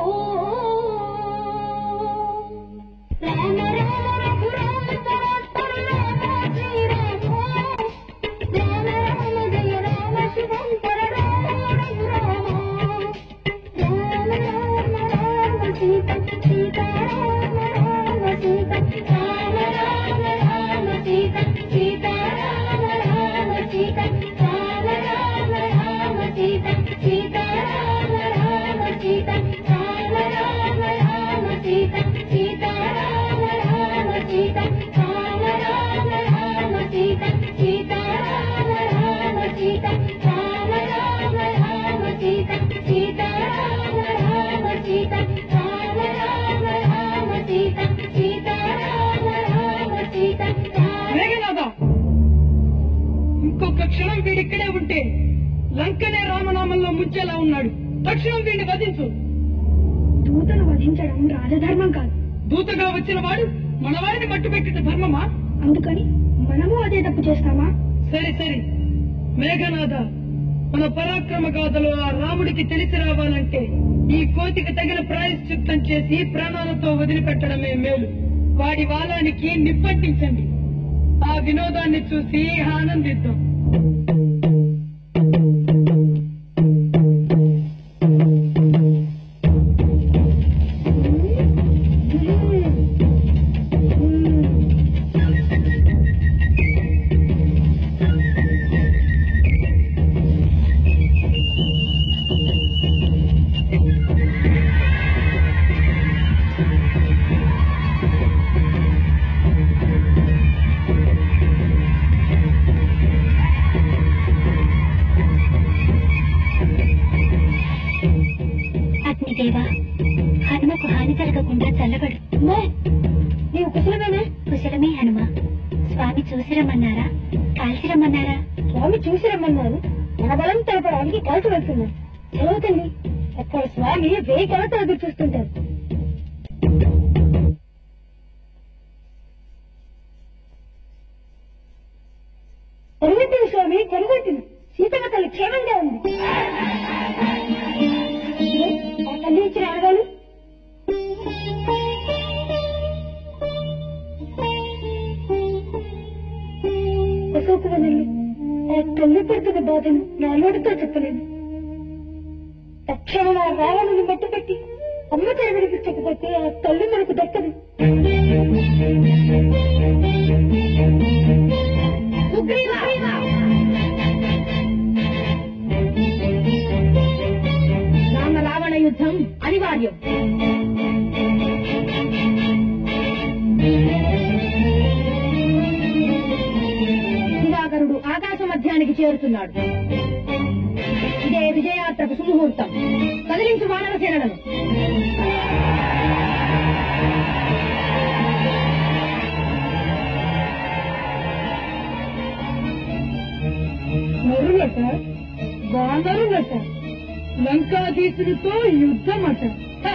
రామ రామ రఘురామ సర్వోత్తమ రామ శ్రీరామ రామ రామ జయ రామ శివం పర రామ రఘురామ రామ రామ రామ సీత సీత రామ రామ సీత రామ రామ సీత సీత రామ రామ సీత రామ రామ రామ సీత సీత రామ రామ సీత రామ మేఘనాథ ఇంకొక క్షణం వీడిక్కడే ఉంటే లంకనే రామనామంలో ముంచేలా ఉన్నాడు తక్షణం వీడిని వధించు దూతను వధించడం రాజధర్మం కాదు దూతగా వచ్చిన వాడు మనవాడిని మట్టుపెట్టిన ధర్మమా అందుకని మనము అదే తప్పు చేస్తామా సరే సరే మేఘనాథ మన పరాక్రమ గాథలో ఆ రాముడికి తెలిసి రావాలంటే ఈ కోతికి తగిన ప్రాయశ్చిత్తం చేసి ప్రాణాలతో వదిలిపెట్టడమే మేలు వాడి వాలానికి నిప్పంటించండి ఆ వినోదాన్ని చూసి ఆనందిద్దాం అగ్నిదేవా హనుమకు హాని జరగకుండా చల్లబడు నీవు కుశలమేనా కుశలమే హనుమ స్వామి చూసిరమ్మన్నారా కాల్చిరమ్మన్నారా స్వామి చూసి రమ్మన్నారు మన బలం తెలపడానికి కలిసి వెళ్తున్నాం చదవతండి అక్కడ స్వామి వేయి కలతో ఎదురు చూస్తుంటారు కొనుగొట్టింది స్వామి కొనుగొట్టింది సీతమ్మ తల్లి క్షేమంగా ఉంది ఆ తల్లి ఇచ్చిన ఆడవాళ్ళు అశోకవనంలో ఆ తల్లి పడుతున్న బాధను నా నోటితో చెప్పలేను తక్షణం ఆ రావణుని మట్టుపెట్టి అమ్మ తల వినిపించకపోతే ఆ తల్లి మనకు దక్కదు రామ రావణ యుద్ధం అనివార్యం దివాకరుడు ఆకాశ మధ్యానికి చేరుతున్నాడు ఇదే విజయాత్రకు సుముహూర్తం కదిలించు వానర సేనలను నరులట వానరులట లంకాధీశుడితో యుద్ధమట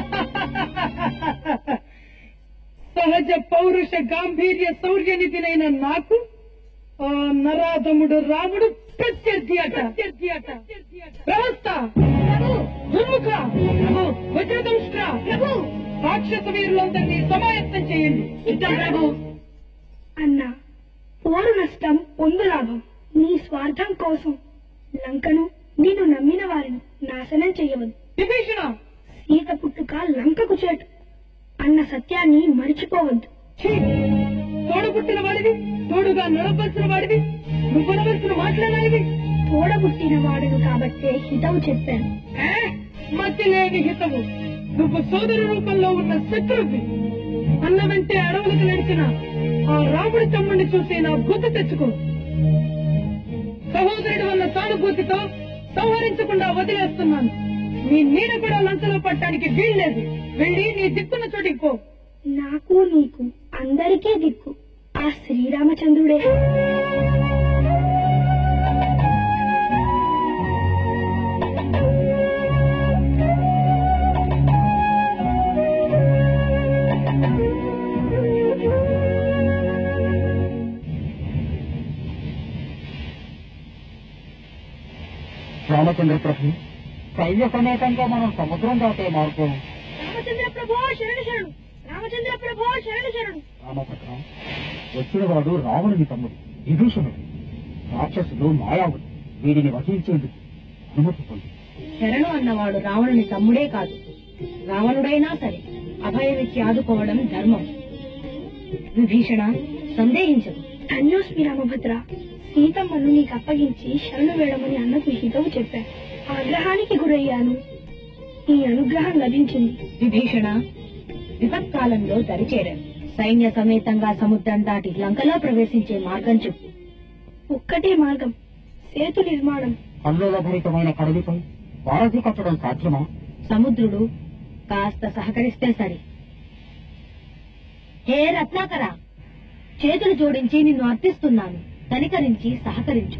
సహజ పౌరుష గాంభీర్య శౌర్యనిధినైన నాకు ఆ నరాధముడు రాముడు ప్రత్యర్థి అట ప్రత్యర్థి అట ప్రవస్త దుర్ముఖ వజ్రదంష్ట్ర రాక్షస వీరులందరినీ సమాయత్తం చేయండి ఇద్దరు ప్రభు అన్నా పోరు నష్టం పొందు లాభం నీ స్వార్థం కోసం లంకను నేను నమ్మిన వారిని నాశనం చెయ్యవద్దు విభీషణ సీత పుట్టుక లంకకు చేటు అన్న సత్యాన్ని మరిచిపోవద్దు ఛీ! తోడబుట్టిన వాడివి తోడుగా నడపలసిన వాడివి నువ్వు నడవలసిన మాట్లాడాలివి తోడబుట్టిన వాడును కాబట్టే హితవు చెప్పాను మతి లేని హితము నువ్వు సోదరు రూపంలో ఉన్న శత్రువి అన్న వెంటే అడవులకు నడిచిన ఆ రాముడి తమ్ముడిని చూసి నా బుద్ధి తెచ్చుకో సహోదరుడు వల్ల సానుభూతితో సంహరించకుండా వదిలేస్తున్నాను నీ నీడ కూడా లంచలో పట్టడానికి వీల్లేదు వెళ్ళి నీ దిక్కున్న చోటికి పో నాకు నీకు అందరికీ దిక్కు ఆ శ్రీరామచంద్రుడే రామచంద్ర ప్రభు సైన్య సమేతంగా మనం సముద్రం దాటే మార్గం రామచంద్ర ప్రభో శరణు శరణు రామచంద్ర ప్రభో శరణు శరణు రామభద్రం వచ్చినవాడు రావణుని తమ్ముడు విభీషణుడు రాక్షసుడు మాయావుడు వీడిని వధించేందుకు అనుమతి పొంది శరణు అన్నవాడు రావణుని తమ్ముడే కాదు రావణుడైనా సరే అభయమిచ్చి ఆదుకోవడం ధర్మం విభీషణ సందేహించదు ధన్యోస్మి రామభద్ర సీతమ్మను నీకు అప్పగించి శరణు వేడమని అన్నకు హితవు చెప్పాను ఆగ్రహానికి గురయ్యాను నీ అనుగ్రహం లభించింది విభీషణ విపత్కాలంలో దరిచేరారు సైన్య సమేతంగా సముద్రం దాటి లంకలో ప్రవేశించే మార్గం చెప్పు ఒక్కటే మార్గం సేతు నిర్మాణం కల్లోలభరితమైన కడలిపై వారధి కట్టడం సాధ్యమా సముద్రుడు కాస్త సహకరిస్తే సరి హే రత్నాకర చేతులు జోడించి నిన్ను అర్థిస్తున్నాను కనికరించి సహకరించు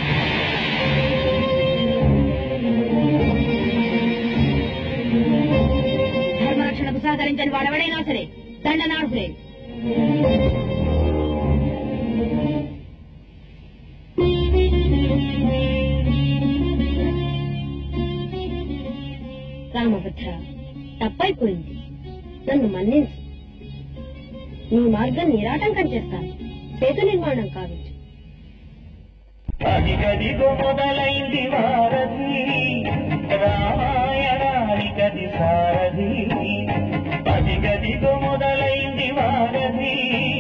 ధర్మరక్షణకు సహకరించని వాడెవడైనా సరే దండనార్హులే రామభద్ర తప్పైపోయింది నన్ను మన్నించు నీ మార్గం నిరాటంకం చేస్తాను సేతు నిర్మాణం కావచ్చు అదిగదిగో మొదలైంది వారధి రామాయణానికది సారథి అదిగదిగో మొదలైంది వారధి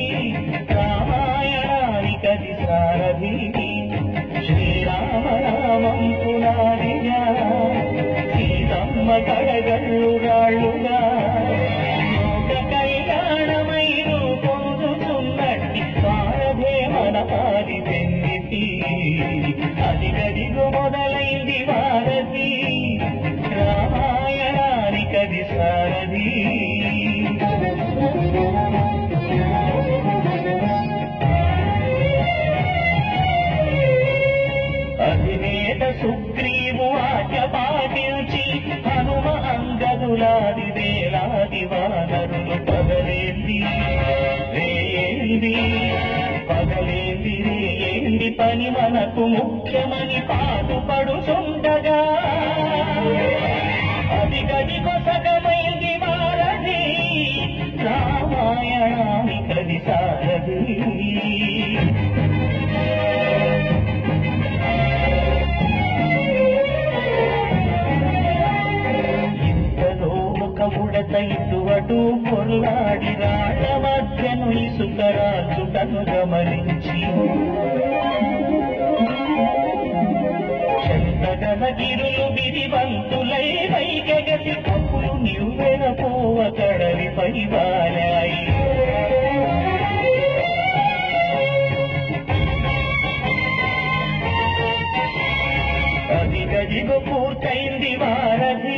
రామాయణానికది సారథి శ్రీరామనామం పునాదిగా సీతమ్మ కడగళ్ళు రాళ్ళుగా లోక కళ్యాణమై రూపొందుతున్నట్టి సారథే మన పాది పెందిటి అదిగదిగో మొదలైంది వారధి రామాయణానికది సారథి అధినేత సుగ్రీవు ఆజ్ఞ పాటించి హనుమ అంగదులాది వేలాది వానరులు పగలేంది రేయండి పగలేంది రేయండి పని మనకు ముఖ్యమని పాటుపడుచుండగా అది గది కొసగమైంది వారధి రామాయణానికది సారథి ఇంతలో ఒక ఉడత ఇటువటు పొల్లాడి రాళ్ళ మధ్యను ఇసుక రాజుటను గమనించి చందగనగిరులు విధివంతులై వైగగసి కప్పులు నివ్వెన పోవ కడలిపై వాలాయి అదిగదిగో పూర్తయింది వారధి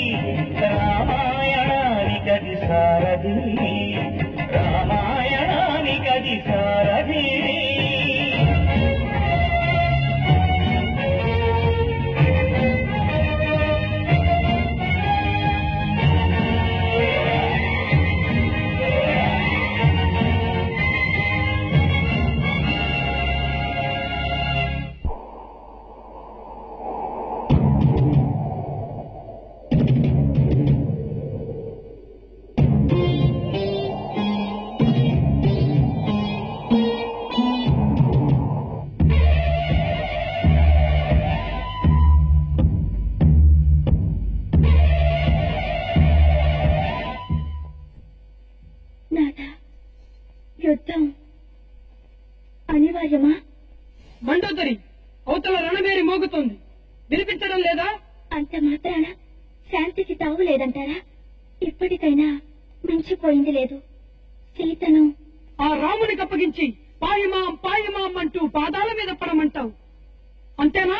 రామాయణానికది సారథి రామాయణానికది సారథి నాథ యుద్ధం అనివార్యమా మండోదరి అవతల రణబేరి మోగుతోంది వినిపించడం లేదా అంత మాత్రాన శాంతికి తావు లేదంటారా ఇప్పటికైనా మించిపోయింది లేదు సీతను ఆ రామునికి అప్పగించి పాయమాం పాయమాం అంటూ పాదాల మీద పడమంటావు అంతేనా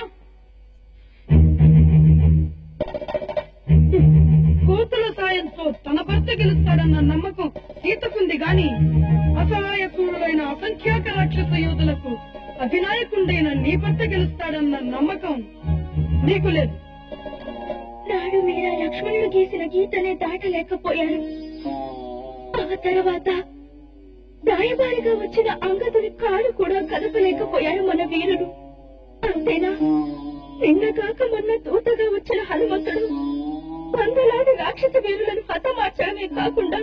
కూతుల సాయంతో తన భర్త గెలుస్తాడన్న నమ్మకం సీతకుంది గాని అసహాయకుడులైన అసంఖ్యాక రాక్షస యోధులకు అధినాయకుండైన నీ భర్త గెలుస్తాడన్న నమ్మకం నీకు లేదు నాడు మీరా లక్ష్మణుడు గీసిన గీతనే దాటలేకపోయారు ఆ తర్వాత రాయబారిగా వచ్చిన అంగదుని కాలు కూడా కదపలేకపోయాడు మన వీరుడు అంతేనా నిన్నగాక మొన్న దూతగా వచ్చిన హనుమంతుడు వందలాది రాక్షస వీరులను హతమార్చడమే కాకుండా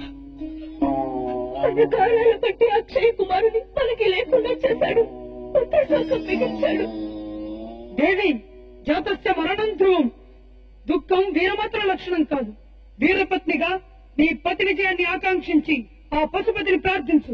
తన కారణాలు బట్టి అక్షయ కుమారుని మనకి లేకుండా చేశాడు పుత్రశోకం మిగించాడు దేవి జాతస్య మరణం ధ్రువం దుఃఖం వీరమాత్ర లక్షణం కాదు వీరపత్నిగా నీ పతి విజయాన్ని ఆకాంక్షించి ఆ పశుపతిని ప్రార్థించు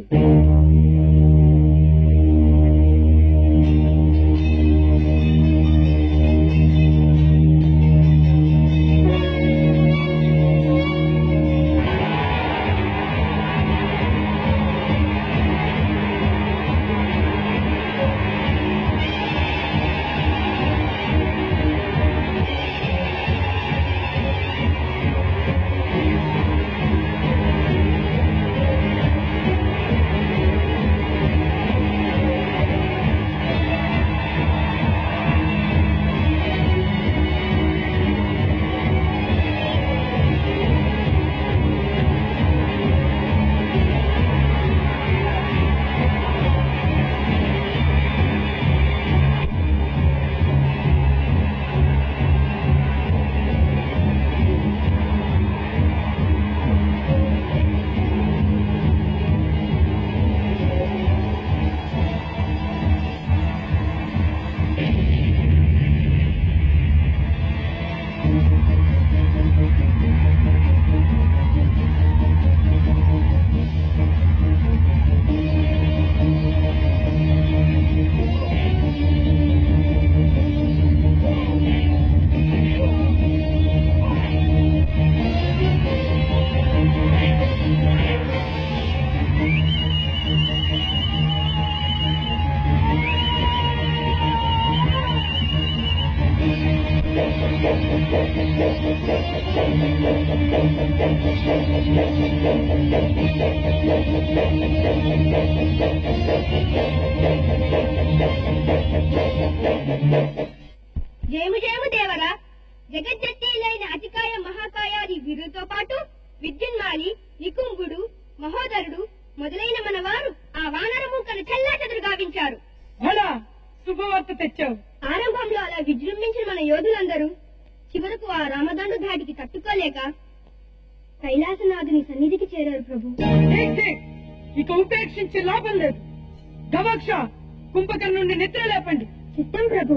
జయము జయము దేవరా జగజ్జత్తీలైన అతికాయ మహాకాయాది వీరులతో పాటు విద్యున్మాలి నికుంభుడు మహోదరుడు మొదలైన మన వారు ఆ వానర మూకను చెల్లాచెదురు గావించారు అలా శుభవార్త తెచ్చావు ఆరంభంలో అలా విజృంభించిన మన యోధులందరూ చివరకు ఆ రామదండు ధాటికి తట్టుకోలేక కైలాసనాథుని సన్నిధికి చేరారు ప్రభు ఠీక్ ఠీక్. ఇక ఉపేక్షించే లాభం లేదు గవాక్ష కుంభకం నుండి నిద్ర లేపండి చిత్తం ప్రభు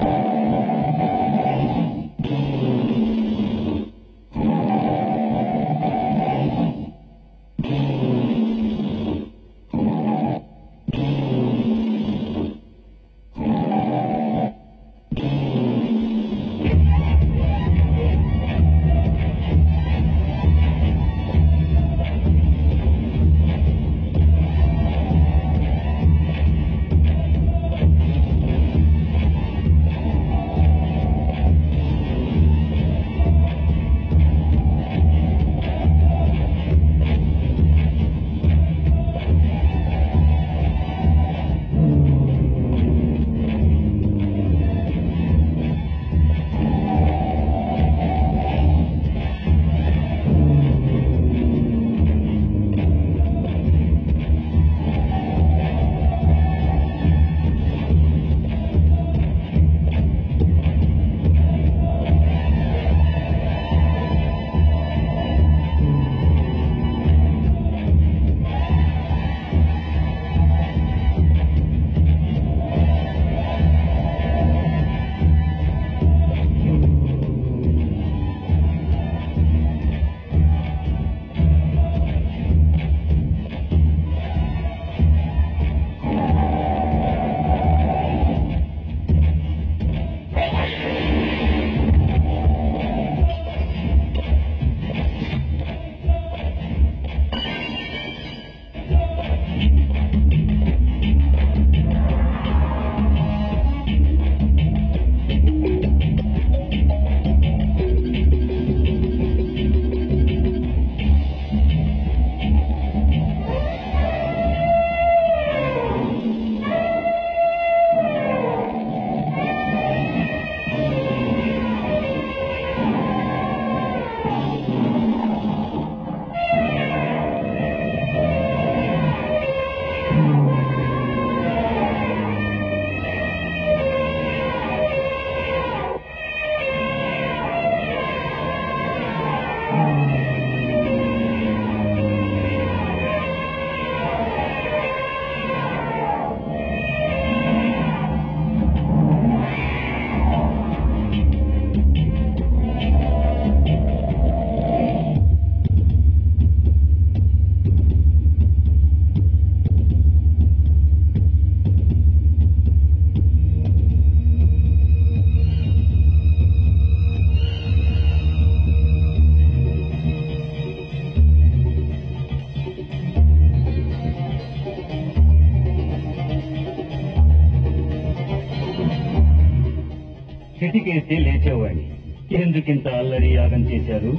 చిటికేసి లేచేవాడిని ఎందుకింత అల్లరి యాగం చేశారు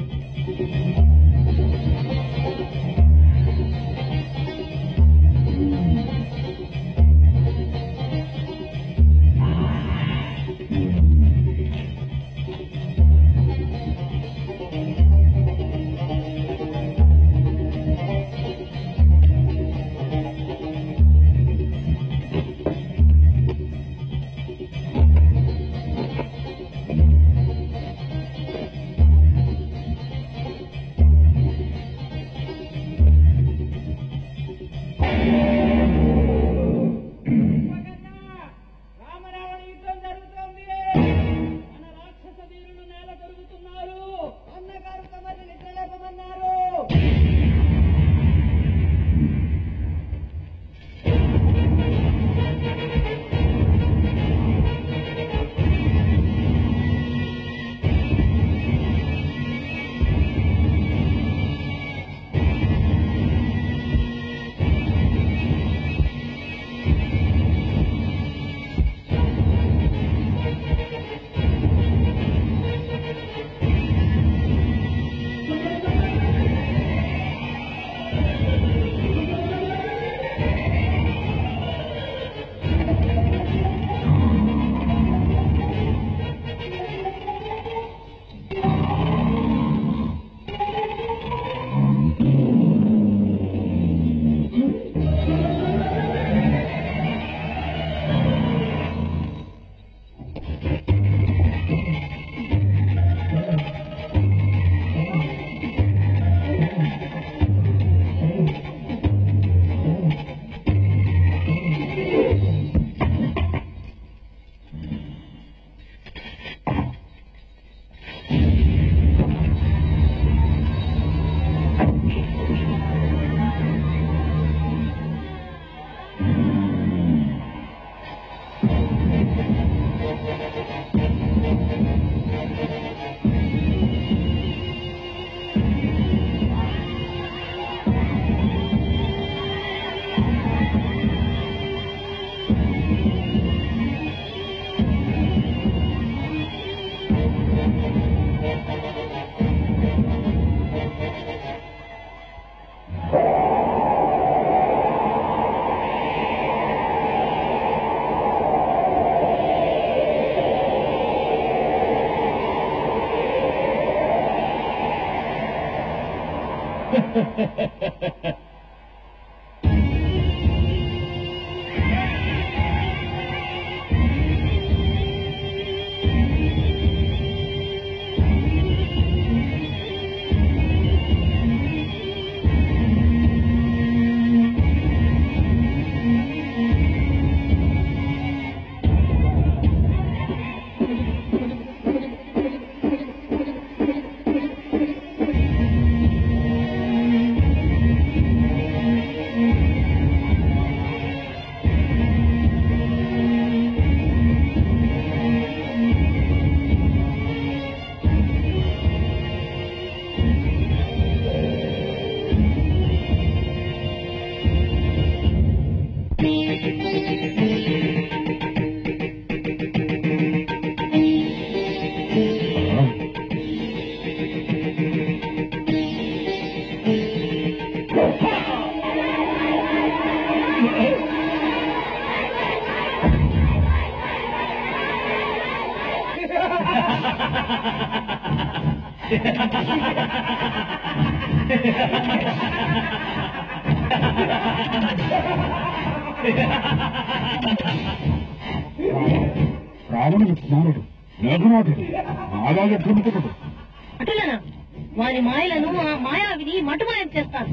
రావణుడు కుమారుడు మేఘనాథుడు మాయాయ ధృమికుడు అటులనా వారి మాయలను ఆ మాయావిని మటుమాయం చేస్తాను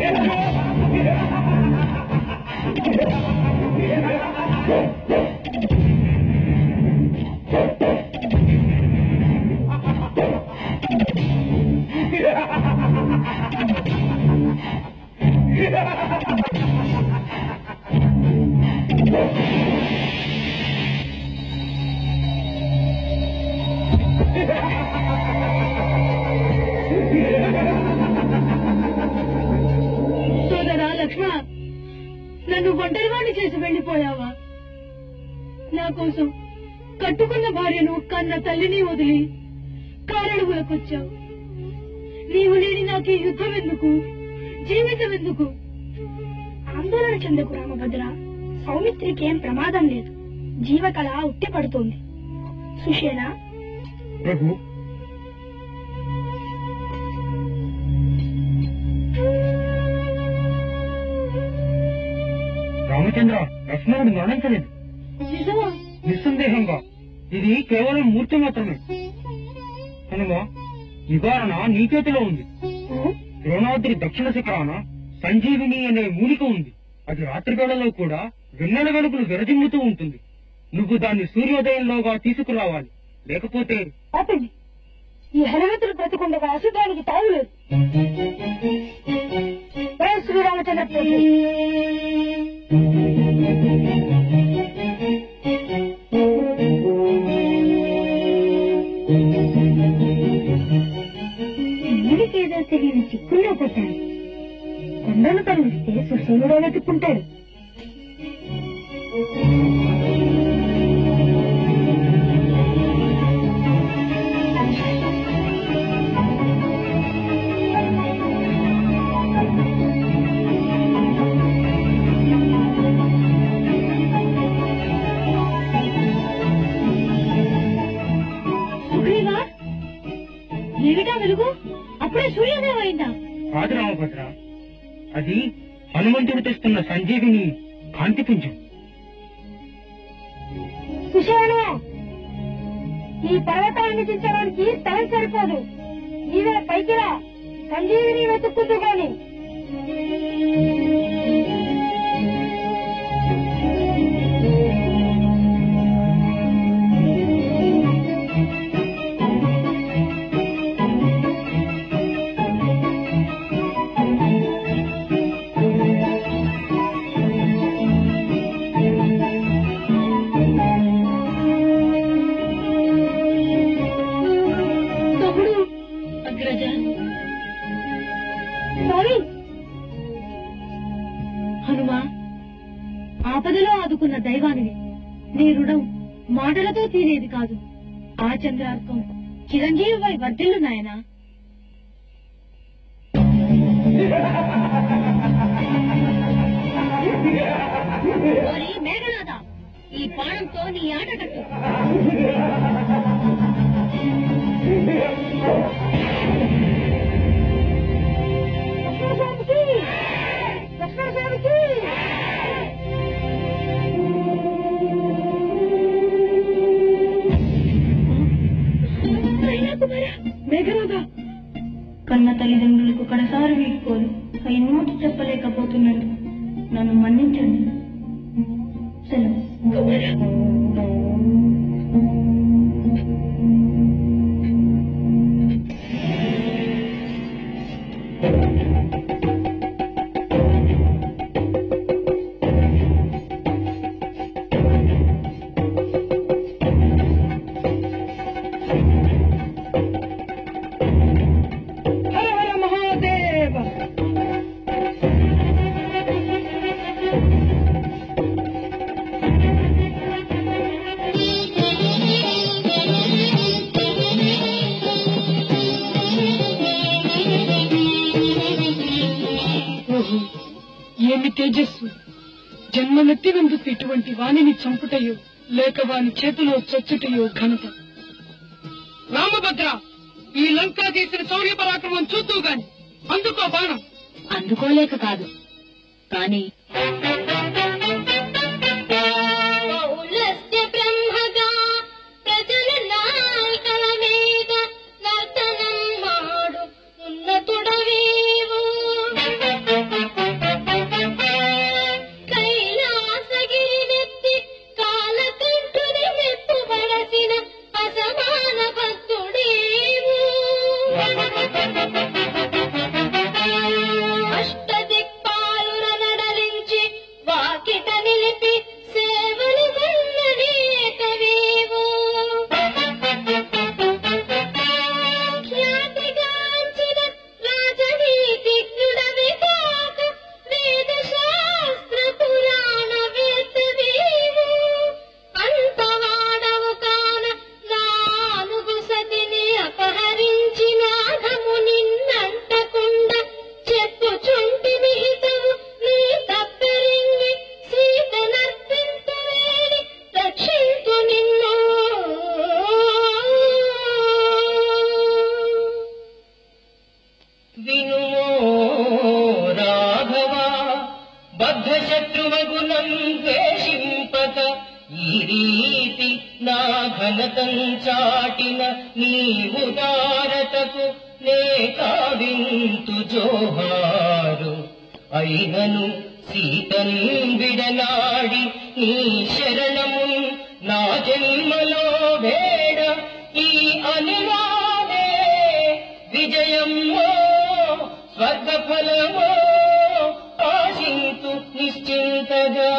సోదరా లక్ష్మణ నన్ను ఒంటరివాణ్ణి చేసి వెళ్లిపోయావా నా కోసం కట్టుకున్న భార్యను కన్న తల్లిని వదిలి కారణములకొచ్చావు నీవు లేని నాకు ఈ యుద్ధం ఎందుకు జీవితం ఎందుకు ఆందోళన చెందకు రామభద్ర సౌమిత్రికి ఏం ప్రమాదం లేదు జీవకళ ఉట్టి పడుతోంది సుషేణ ప్రభు రామచంద్ర లక్ష్మణుడు మరణించలేదు నిజమా నిస్సందేహంగా ఇది కేవలం మూర్తి మాత్రమే కనుక నివారణ నీ చేతిలో ఉంది ద్రోణాద్రి దక్షిణ శిఖరాన సంజీవిని అనే మూలిక ఉంది అది రాత్రి వేళలో కూడా వెన్నెల వెలుగులు విరజిమ్ముతూ ఉంటుంది నువ్వు దాన్ని సూర్యోదయంలోగా తీసుకురావాలి లేకపోతే ఆపండి ఈ హనుమంతుడు బ్రతికుండగా అశుద్ధానికి తావులేదు జై శ్రీరామచంద్ర ప్రభు ఊరికేదో తెలియని చిక్కుల్లో పడ్డాను కొండను తరలిస్తే సుశీలుడే వెతుక్కుంటాడు సుగ్రీవా ఏమిటా వెలుగు అప్పుడే సూర్యోదయం అయిందా కాదు రామభద్ర అది హనుమంతుడు తెస్తున్న సంజీవిని కాంతి పుంజం సుషేణ ఈ పర్వతాన్ని దించడానికి స్థలం సరిపోదు నీవే పైకిరా సంజీవిని వెతుక్కుందు గాని తమ్ముడు అగ్రజ స్వామి హనుమా ఆపదలో ఆదుకున్న దైవానివి నీ రుణం మాటలతో తీరేది కాదు ఆ చంద్రార్కం చిరంజీవి వర్ధిల్లు నాయనా ఓరి మేఘనాథ ఈ బాణంతో నీ ఆట కట్టు దిగరాదా కన్న తల్లిదండ్రులకు కడసారి వీడ్కోలు పై నోటి చెప్పలేకపోతున్నందుకు నన్ను మన్నించండి సెలవు హర హర మహాదేవ ఓహో ఏమి తేజస్సు జన్మమెత్తినందుకు ఇటువంటి వాణిని చంపుటయో లేక వాని చేతిలో చచ్చుటయో ఘనత రామభద్ర ఈ లంకా చేసిన శౌర్య పరాక్రమం చూద్దు గాని అందుకో బాణం అందుకోలేక కాదు కానీ పౌలస్య బ్రహ్మగా ప్రజల నాల్కల మీద నర్తనం మాడు ఉన్నతుడవీవు కైలాసగిరినెత్తి కాలకంఠుని మెప్పు బడసిన అసమాన భక్తుడేవు అష్టదిక్పాలుల నడలించి వాకిట నిలిపి సేవలు గొల్లనీయకవేవో. ఖ్యాతిగాంచిన రాజనీతిజ్ఞుడవి కాక వేదశాస్త్ర పురాణ వేత్తవీవు. అంతవాడవు కాన నాలుగు సతిని అపహరించి నాథము నిన్నంటకుండా చెప్పుచుంటి విహితము నీ తప్పెరింగి సీత నర్తింతవేడి రక్షింతు నిన్ను వినుమో రాఘవ బద్ధ శత్రువగుణం ద్వేషింపక ఈ రీతి నా ఘనతం చాటిన నీ ఉదారతకు నే కావింతు జోహారు అయినను సీతన్ విడనాడి నీ శరణము నా జన్మలో వేడ ఈ అనురాగే విజయమో స్వర్గఫలమో ఆశింతు నిశ్చింతగా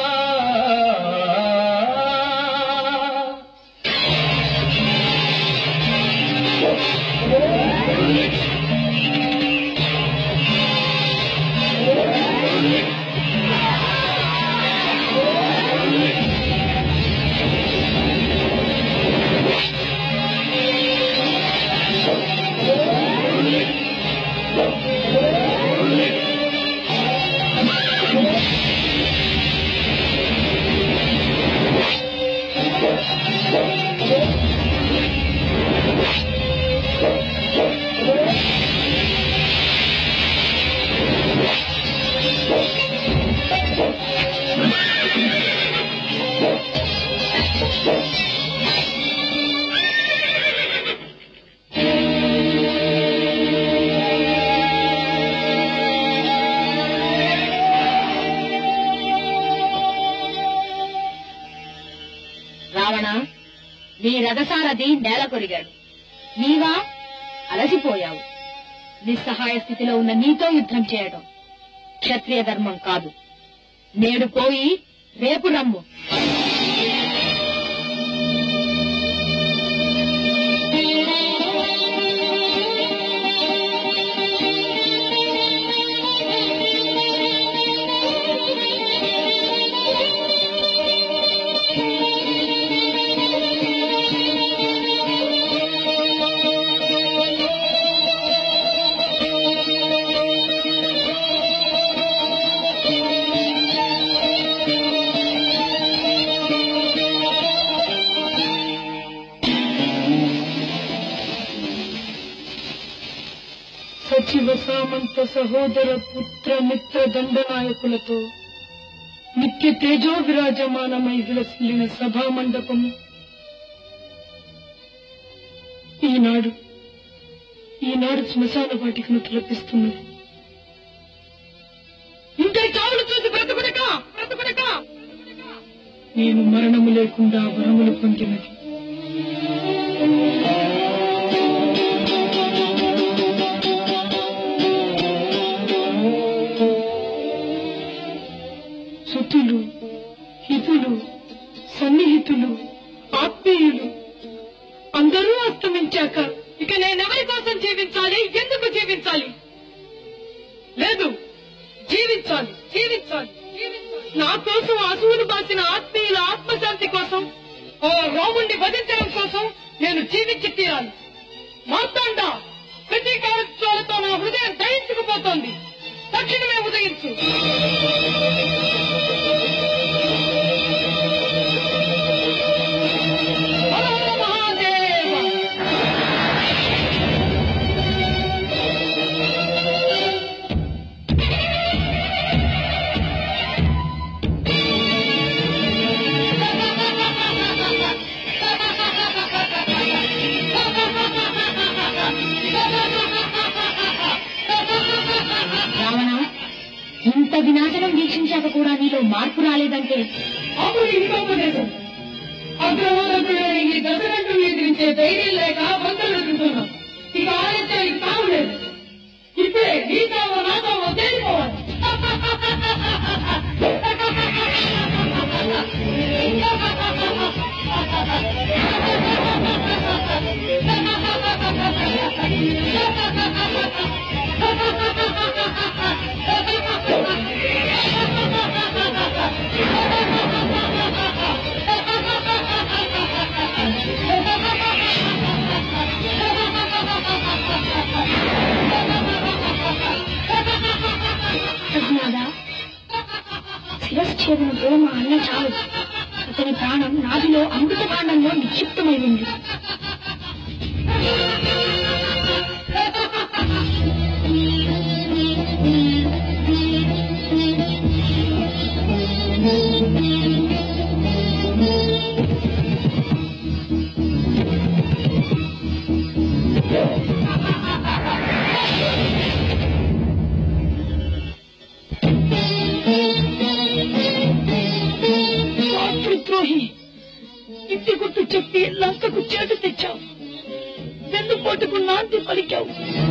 రావణ నీ రథసారథి నేల కొరిగాడు నీవా అలసిపోయావు నిస్సహాయ స్థితిలో ఉన్న నీతో యుద్ధం చేయడం క్షత్రియ ధర్మం కాదు నేడు పోయి రేపు రమ్ము సచివ సామంత సహోదర పుత్ర మిత్ర దండనాయకులతో నిత్య తేజో విరాజమానమై విలసిల్లిన సభా మండపము ఈనాడు ఈనాడు శ్మశాన వాటికను తలపిస్తున్నది ఇంతే చావులు చూసి బ్రతుకునక బ్రతుకునక నేను మరణము లేకుండా వరములు పొందినది సుతులు హితులు సన్నిహితులు ఆత్మీయులు అందరూ అస్తమించాక ఇక నేనెవరి కోసం జీవించాలి ఎందుకు జీవించాలి లేదు జీవించాలి జీవించాలి జీవించాలి. నా కోసం అసువులు బాసిన ఆత్మీయుల ఆత్మశాంతి కోసం ఆ రాముణ్ణి వధించడం కోసం నేను జీవించి తీరాలి మార్తాండ ప్రతీకారోత్సవాలతో నా హృదయం దహించుకుపోతోంది తక్షణమే ఉదయించు హర హర మహాదేవ రావణ ఇంత వినాశనం వీక్షించాక కూడా నీలో మార్పు రాలేదంటే అప్పుడు ఇంకోపదేశం అగ్రవాదకుడైన ఈ దశకంఠం ఎదిరించే ధైర్యం లేక బంధులు ఎదుగుతున్నాం ఇక ఆలస్యానికి తాము లేదు ఇప్పుడే నీ తామో నా తామో తేలిపోవాలి అజ్ఞాత శిరశ్ఛేదన ప్రేమ అన్న చాలు అతని ప్రాణం నాదిలో అమృత కాండంలో నిక్షిప్తమై ఉంది మాతృద్రోహి ఇంటి గుట్టు చెప్పి లంకకు చేటు తెచ్చావు వెన్నుపోటుకు నాంది పలికావు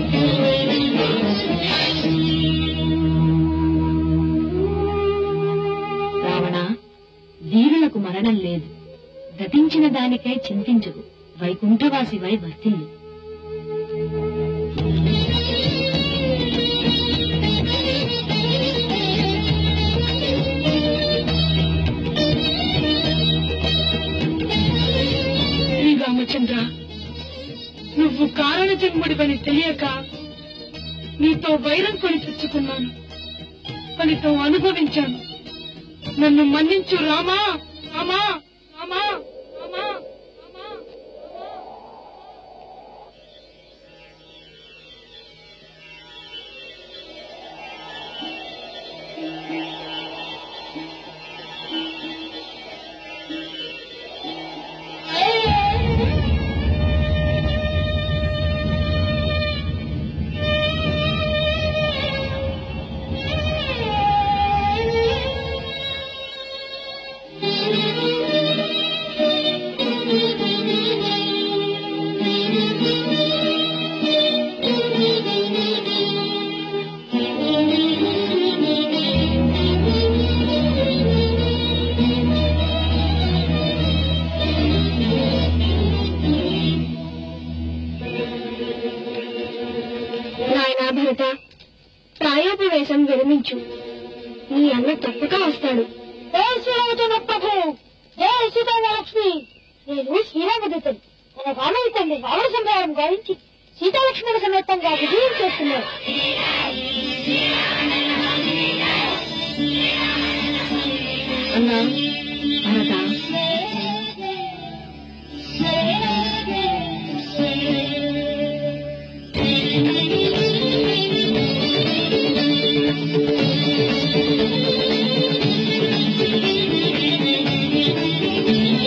రావణ వీరులకు మరణం లేదు గతించిన దానికై చింతించదు వైకుంఠవాసివై వర్తిల్లు శ్రీరామచంద్ర నువ్వు కారణ జన్ముడివని తెలియక నీతో వైరం కొని తెచ్చుకున్నాను ఫలితం అనుభవించాను నన్ను మన్నించు రామా రామా రామా రామా రామా నాయనా భరత ప్రాయోపవేశం విరమించు నీ అన్న తప్పక వస్తాడు జయ శ్రీరామచంద్ర ప్రభు జయ సీతామహాలక్ష్మి నేను శ్రీరామదత్తని మన రామయ్య తండ్రి రావణ సంహారం గావించి సీతాలక్ష్మణ సమేతంగా విజయం చేస్తున్నారు అన్నా భరత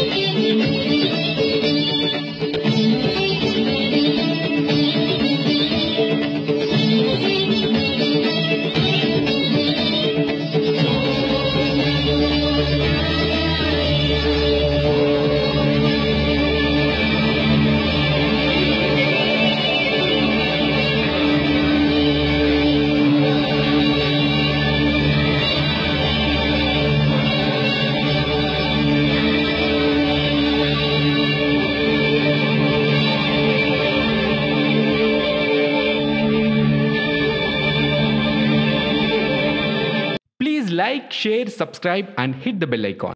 ఆ like, share, subscribe, and hit the bell icon.